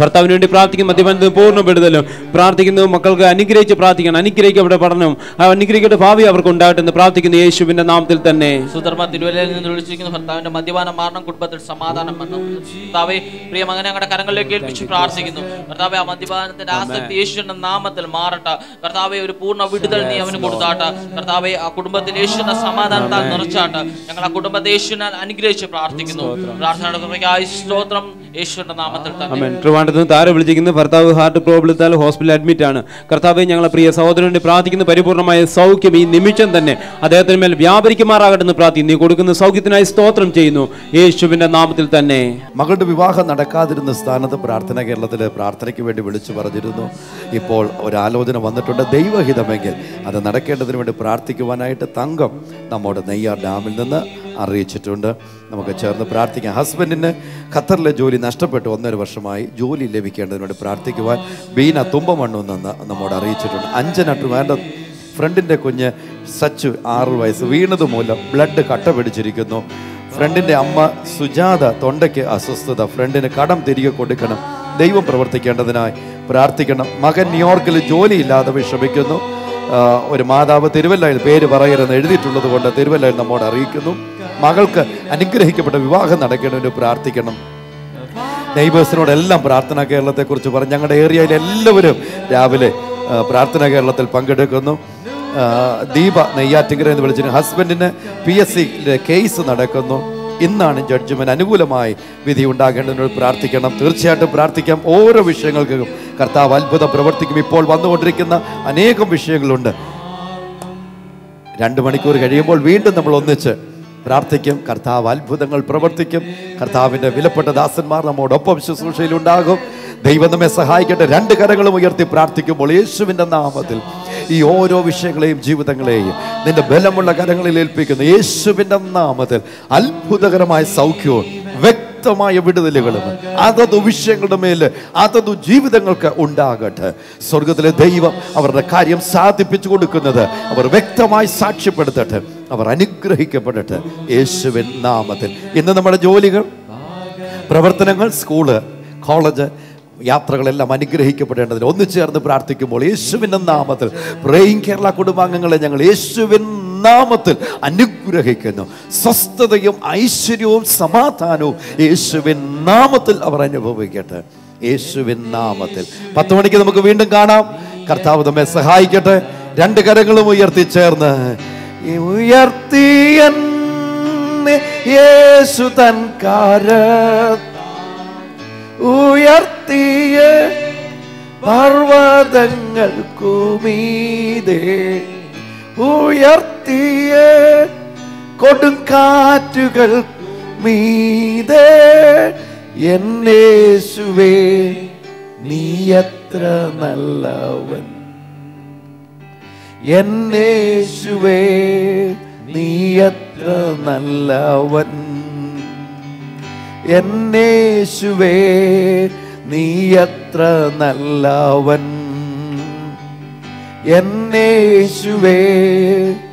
ഭർത്താവിന് വേണ്ടി പ്രാർത്ഥിക്കും മദ്യപാനത്തിന് പൂർണ്ണ വിടുതലും പ്രാർത്ഥിക്കുന്നു മക്കൾക്ക് അനുഗ്രഹിച്ച് പ്രാർത്ഥിക്കണം അനുഗ്രഹിക്കപ്പെട്ട പഠനം ആ അനുഗ്രഹിക്കപ്പെട്ട ഭാവി അവർക്ക് ഉണ്ടാകട്ടെ എന്ന് പ്രാർത്ഥിക്കുന്നു യേശുവിന്റെ നാമത്തിൽ തന്നെ സുധർമ്മ തിരുവല്ലയിൽ നിന്ന് വിളിച്ചിരിക്കുന്ന ഭർത്താവിന്റെ മദ്യപാനം മാറണം കുടുംബത്തിൽ സമാധാനം വരണം കർത്താവെ പ്രിയ മകനെ ഞങ്ങളുടെ കരങ്ങളിലേക്ക് ഏൽപ്പിച്ച് പ്രാർത്ഥിക്കുന്നു കർത്താവെ ആ മദ്യപാനത്തിന്റെ ആസക്തി യേശുവിന്റെ നാമത്തിൽ മാറട്ടെ കർത്താവെ ഒരു പൂർണ്ണ വിടുതൽ നീ അവന് കൊടുത്താട്ടെ കർത്താവെ ആ കുടുംബത്തിൽ യേശുവിന്റെ സമാധാനത്താൽ നിറച്ചാട്ടെ ഞങ്ങൾ ആ കുടുംബത്തെ യേശുവിനാൽ അനുഗ്രഹിച്ച് പ്രാർത്ഥിക്കുന്നു പ്രാർത്ഥനയുടെ കൃപയ്ക്കായി സ്തോത്രം യേശുവിന്റെ നാമത്തിൽ തന്നെ അമേൻ ട്രിവാൻഡ്രത്ത് നിന്ന് താര വിളിച്ചിരിക്കുന്നു ഭർത്താവ് ഹാർട്ട് പ്രോബ്ലത്താൽ ഹോസ്പിറ്റലിൽ അഡ്മിറ്റ് ആണ് കർത്താവെ ഞങ്ങളെ പ്രിയ സഹോദരന് വേണ്ടി പ്രാർത്ഥിക്കുന്ന പരിപൂർണമായ സൗഖ്യം ഈ നിമിഷം തന്നെ അദ്ദേഹത്തിന് മേൽ വ്യാപരിക്കുമാറാകട്ടെ എന്ന് പ്രാർത്ഥിക്കുന്നു നീ കൊടുക്കുന്ന സൗഖ്യത്തിനായി സ്തോത്രം ചെയ്യുന്നു യേശുവിന്റെ നാമത്തിൽ തന്നെ മകളുടെ വിവാഹം നടക്കാതിരുന്ന സ്ഥാനത്ത് പ്രാർത്ഥന കേരളത്തിൽ പ്രാർത്ഥനയ്ക്ക് വേണ്ടി വിളിച്ചു പറഞ്ഞിരുന്നു ഇപ്പോൾ ഒരാലോചന വന്നിട്ടുണ്ട് ദൈവഹിതമെങ്കിൽ അത് നടക്കേണ്ടതിന് വേണ്ടി പ്രാർത്ഥിക്കുവാനായിട്ട് തങ്കം നമ്മുടെ നെയ്യാർ ഡാമിൽ നിന്ന് അറിയിച്ചിട്ടുണ്ട് നമുക്ക് ചേർന്ന് പ്രാർത്ഥിക്കാം ഹസ്ബൻഡിന് ഖത്തറിലെ ജോലി നഷ്ടപ്പെട്ടു ഒന്നര വർഷമായി ജോലി ലഭിക്കേണ്ടതിന് വേണ്ടി പ്രാർത്ഥിക്കുവാൻ ബീന തുമ്പമണ്ണു നിന്ന് നമ്മോട് അറിയിച്ചിട്ടുണ്ട് അഞ്ചന ട്രിവാൻഡ്രം ഫ്രണ്ടിൻ്റെ കുഞ്ഞ് സച്ചു ആറ് വയസ്സ് വീണത് മൂലം ബ്ലഡ് കട്ട പിടിച്ചിരിക്കുന്നു ഫ്രണ്ടിൻ്റെ അമ്മ സുജാത തൊണ്ടയ്ക്ക് അസ്വസ്ഥത ഫ്രണ്ടിന് കടം തിരികെ കൊടുക്കണം ദൈവം പ്രവർത്തിക്കേണ്ടതിനായി പ്രാർത്ഥിക്കണം മകൻ ന്യൂയോർക്കിൽ ജോലിയില്ലാതെ വിഷമിക്കുന്നു ആ, ഒരു മാതാവ് തിരുവല്ലയിൽ പേര് പറയരുതെന്ന് എഴുതിയിട്ടുള്ളത് കൊണ്ട് തിരുവല്ലയിൽ നമ്മോട് അറിയിക്കുന്നു മകൾക്ക് അനുഗ്രഹിക്കപ്പെട്ട വിവാഹം നടക്കേണ്ടതിന് പ്രാർത്ഥിക്കണം നെയ്ബേഴ്സിനോടെല്ലാം പ്രാർത്ഥന കേരളത്തെക്കുറിച്ച് പറഞ്ഞ് ഞങ്ങളുടെ ഏരിയയിൽ എല്ലാവരും രാവിലെ ആ, പ്രാർത്ഥന കേരളത്തിൽ പങ്കെടുക്കുന്നു ആ, ദീപ നെയ്യാറ്റിങ്കര എന്ന് വിളിച്ചിട്ട് ഹസ്ബൻഡിന് പി എസ് സി കേസ് നടക്കുന്നു ഇന്നാണ് ജഡ്ജ്മെന്റ് അനുകൂലമായി വിധി ഉണ്ടാകേണ്ടതിനോട് പ്രാർത്ഥിക്കണം തീർച്ചയായിട്ടും പ്രാർത്ഥിക്കാം ഓരോ വിഷയങ്ങൾക്കും കർത്താവ് അത്ഭുതം പ്രവർത്തിക്കും ഇപ്പോൾ വന്നുകൊണ്ടിരിക്കുന്ന അനേകം വിഷയങ്ങളുണ്ട് രണ്ട് മണിക്കൂർ കഴിയുമ്പോൾ വീണ്ടും നമ്മൾ ഒന്നിച്ച് പ്രാർത്ഥിക്കും കർത്താവ് അത്ഭുതങ്ങൾ പ്രവർത്തിക്കും കർത്താവിൻ്റെ വിലപ്പെട്ട ദാസന്മാർ നമ്മോടൊപ്പം ശുശ്രൂഷയിലുണ്ടാകും ദൈവം നമ്മെ സഹായിക്കട്ടെ രണ്ട് കരങ്ങളും ഉയർത്തി പ്രാർത്ഥിക്കുമ്പോൾ യേശുവിൻ്റെ നാമത്തിൽ ഈ ഓരോ വിഷയങ്ങളെയും ജീവിതങ്ങളെയും നിന്റെ ബലമുള്ള കരങ്ങളിൽ ഏൽപ്പിക്കുന്നു യേശുവിൻ്റെ നാമത്തിൽ അത്ഭുതകരമായ സൗഖ്യവും വ്യക്തമായ വിടുതലുകളും അതതു വിഷയങ്ങളുടെ മേൽ അതതു ജീവിതങ്ങൾക്ക് ഉണ്ടാകട്ടെ സ്വർഗത്തിലെ ദൈവം അവരുടെ കാര്യം സാധിപ്പിച്ചു കൊടുക്കുന്നത് അവർ വ്യക്തമായി സാക്ഷ്യപ്പെടുത്തട്ടെ അവർ അനുഗ്രഹിക്കപ്പെടട്ടെ യേശുവിൻ നാമത്തിൽ ഇന്ന് നമ്മുടെ ജോലികൾ പ്രവർത്തനങ്ങൾ സ്കൂള് കോളേജ് യാത്രകളെല്ലാം അനുഗ്രഹിക്കപ്പെടേണ്ടതിന് ഒന്നു ചേർന്ന് പ്രാർത്ഥിക്കുമ്പോൾ യേശുവിൻ്റെ നാമത്തിൽ പ്രേയിങ് കേരള കുടുംബാംഗങ്ങളെ ഞങ്ങൾ യേശുവിൻ നാമത്തിൽ അനുഗ്രഹിക്കുന്നു സ്വസ്ഥതയും ഐശ്വര്യവും സമാധാനവും യേശുവിൻ നാമത്തിൽ അവർ അനുഭവിക്കട്ടെ യേശുവിൻ നാമത്തിൽ പത്ത് മണിക്ക് നമുക്ക് വീണ്ടും കാണാം കർത്താവ് നമ്മെ സഹായിക്കട്ടെ രണ്ട് കരങ്ങളും ഉയർത്തി ചേർന്ന് ഈ ഉയർത്തിയൻ യേശു തൻ കാരത്ത് ഉയർത്തിയ പർവ്വതങ്ങൾക്കുമീതേ ഉയർത്തിയ കൊടുങ്കാറ്റുകൾ മീതേ എന്നേശുവേ നീ എത്ര നല്ലവൻ എന്നേശുവേ നീ എത്ര നല്ലവൻ എന്നേശുവേ നീ എത്ര നല്ലവൻ എന്നേശുവേ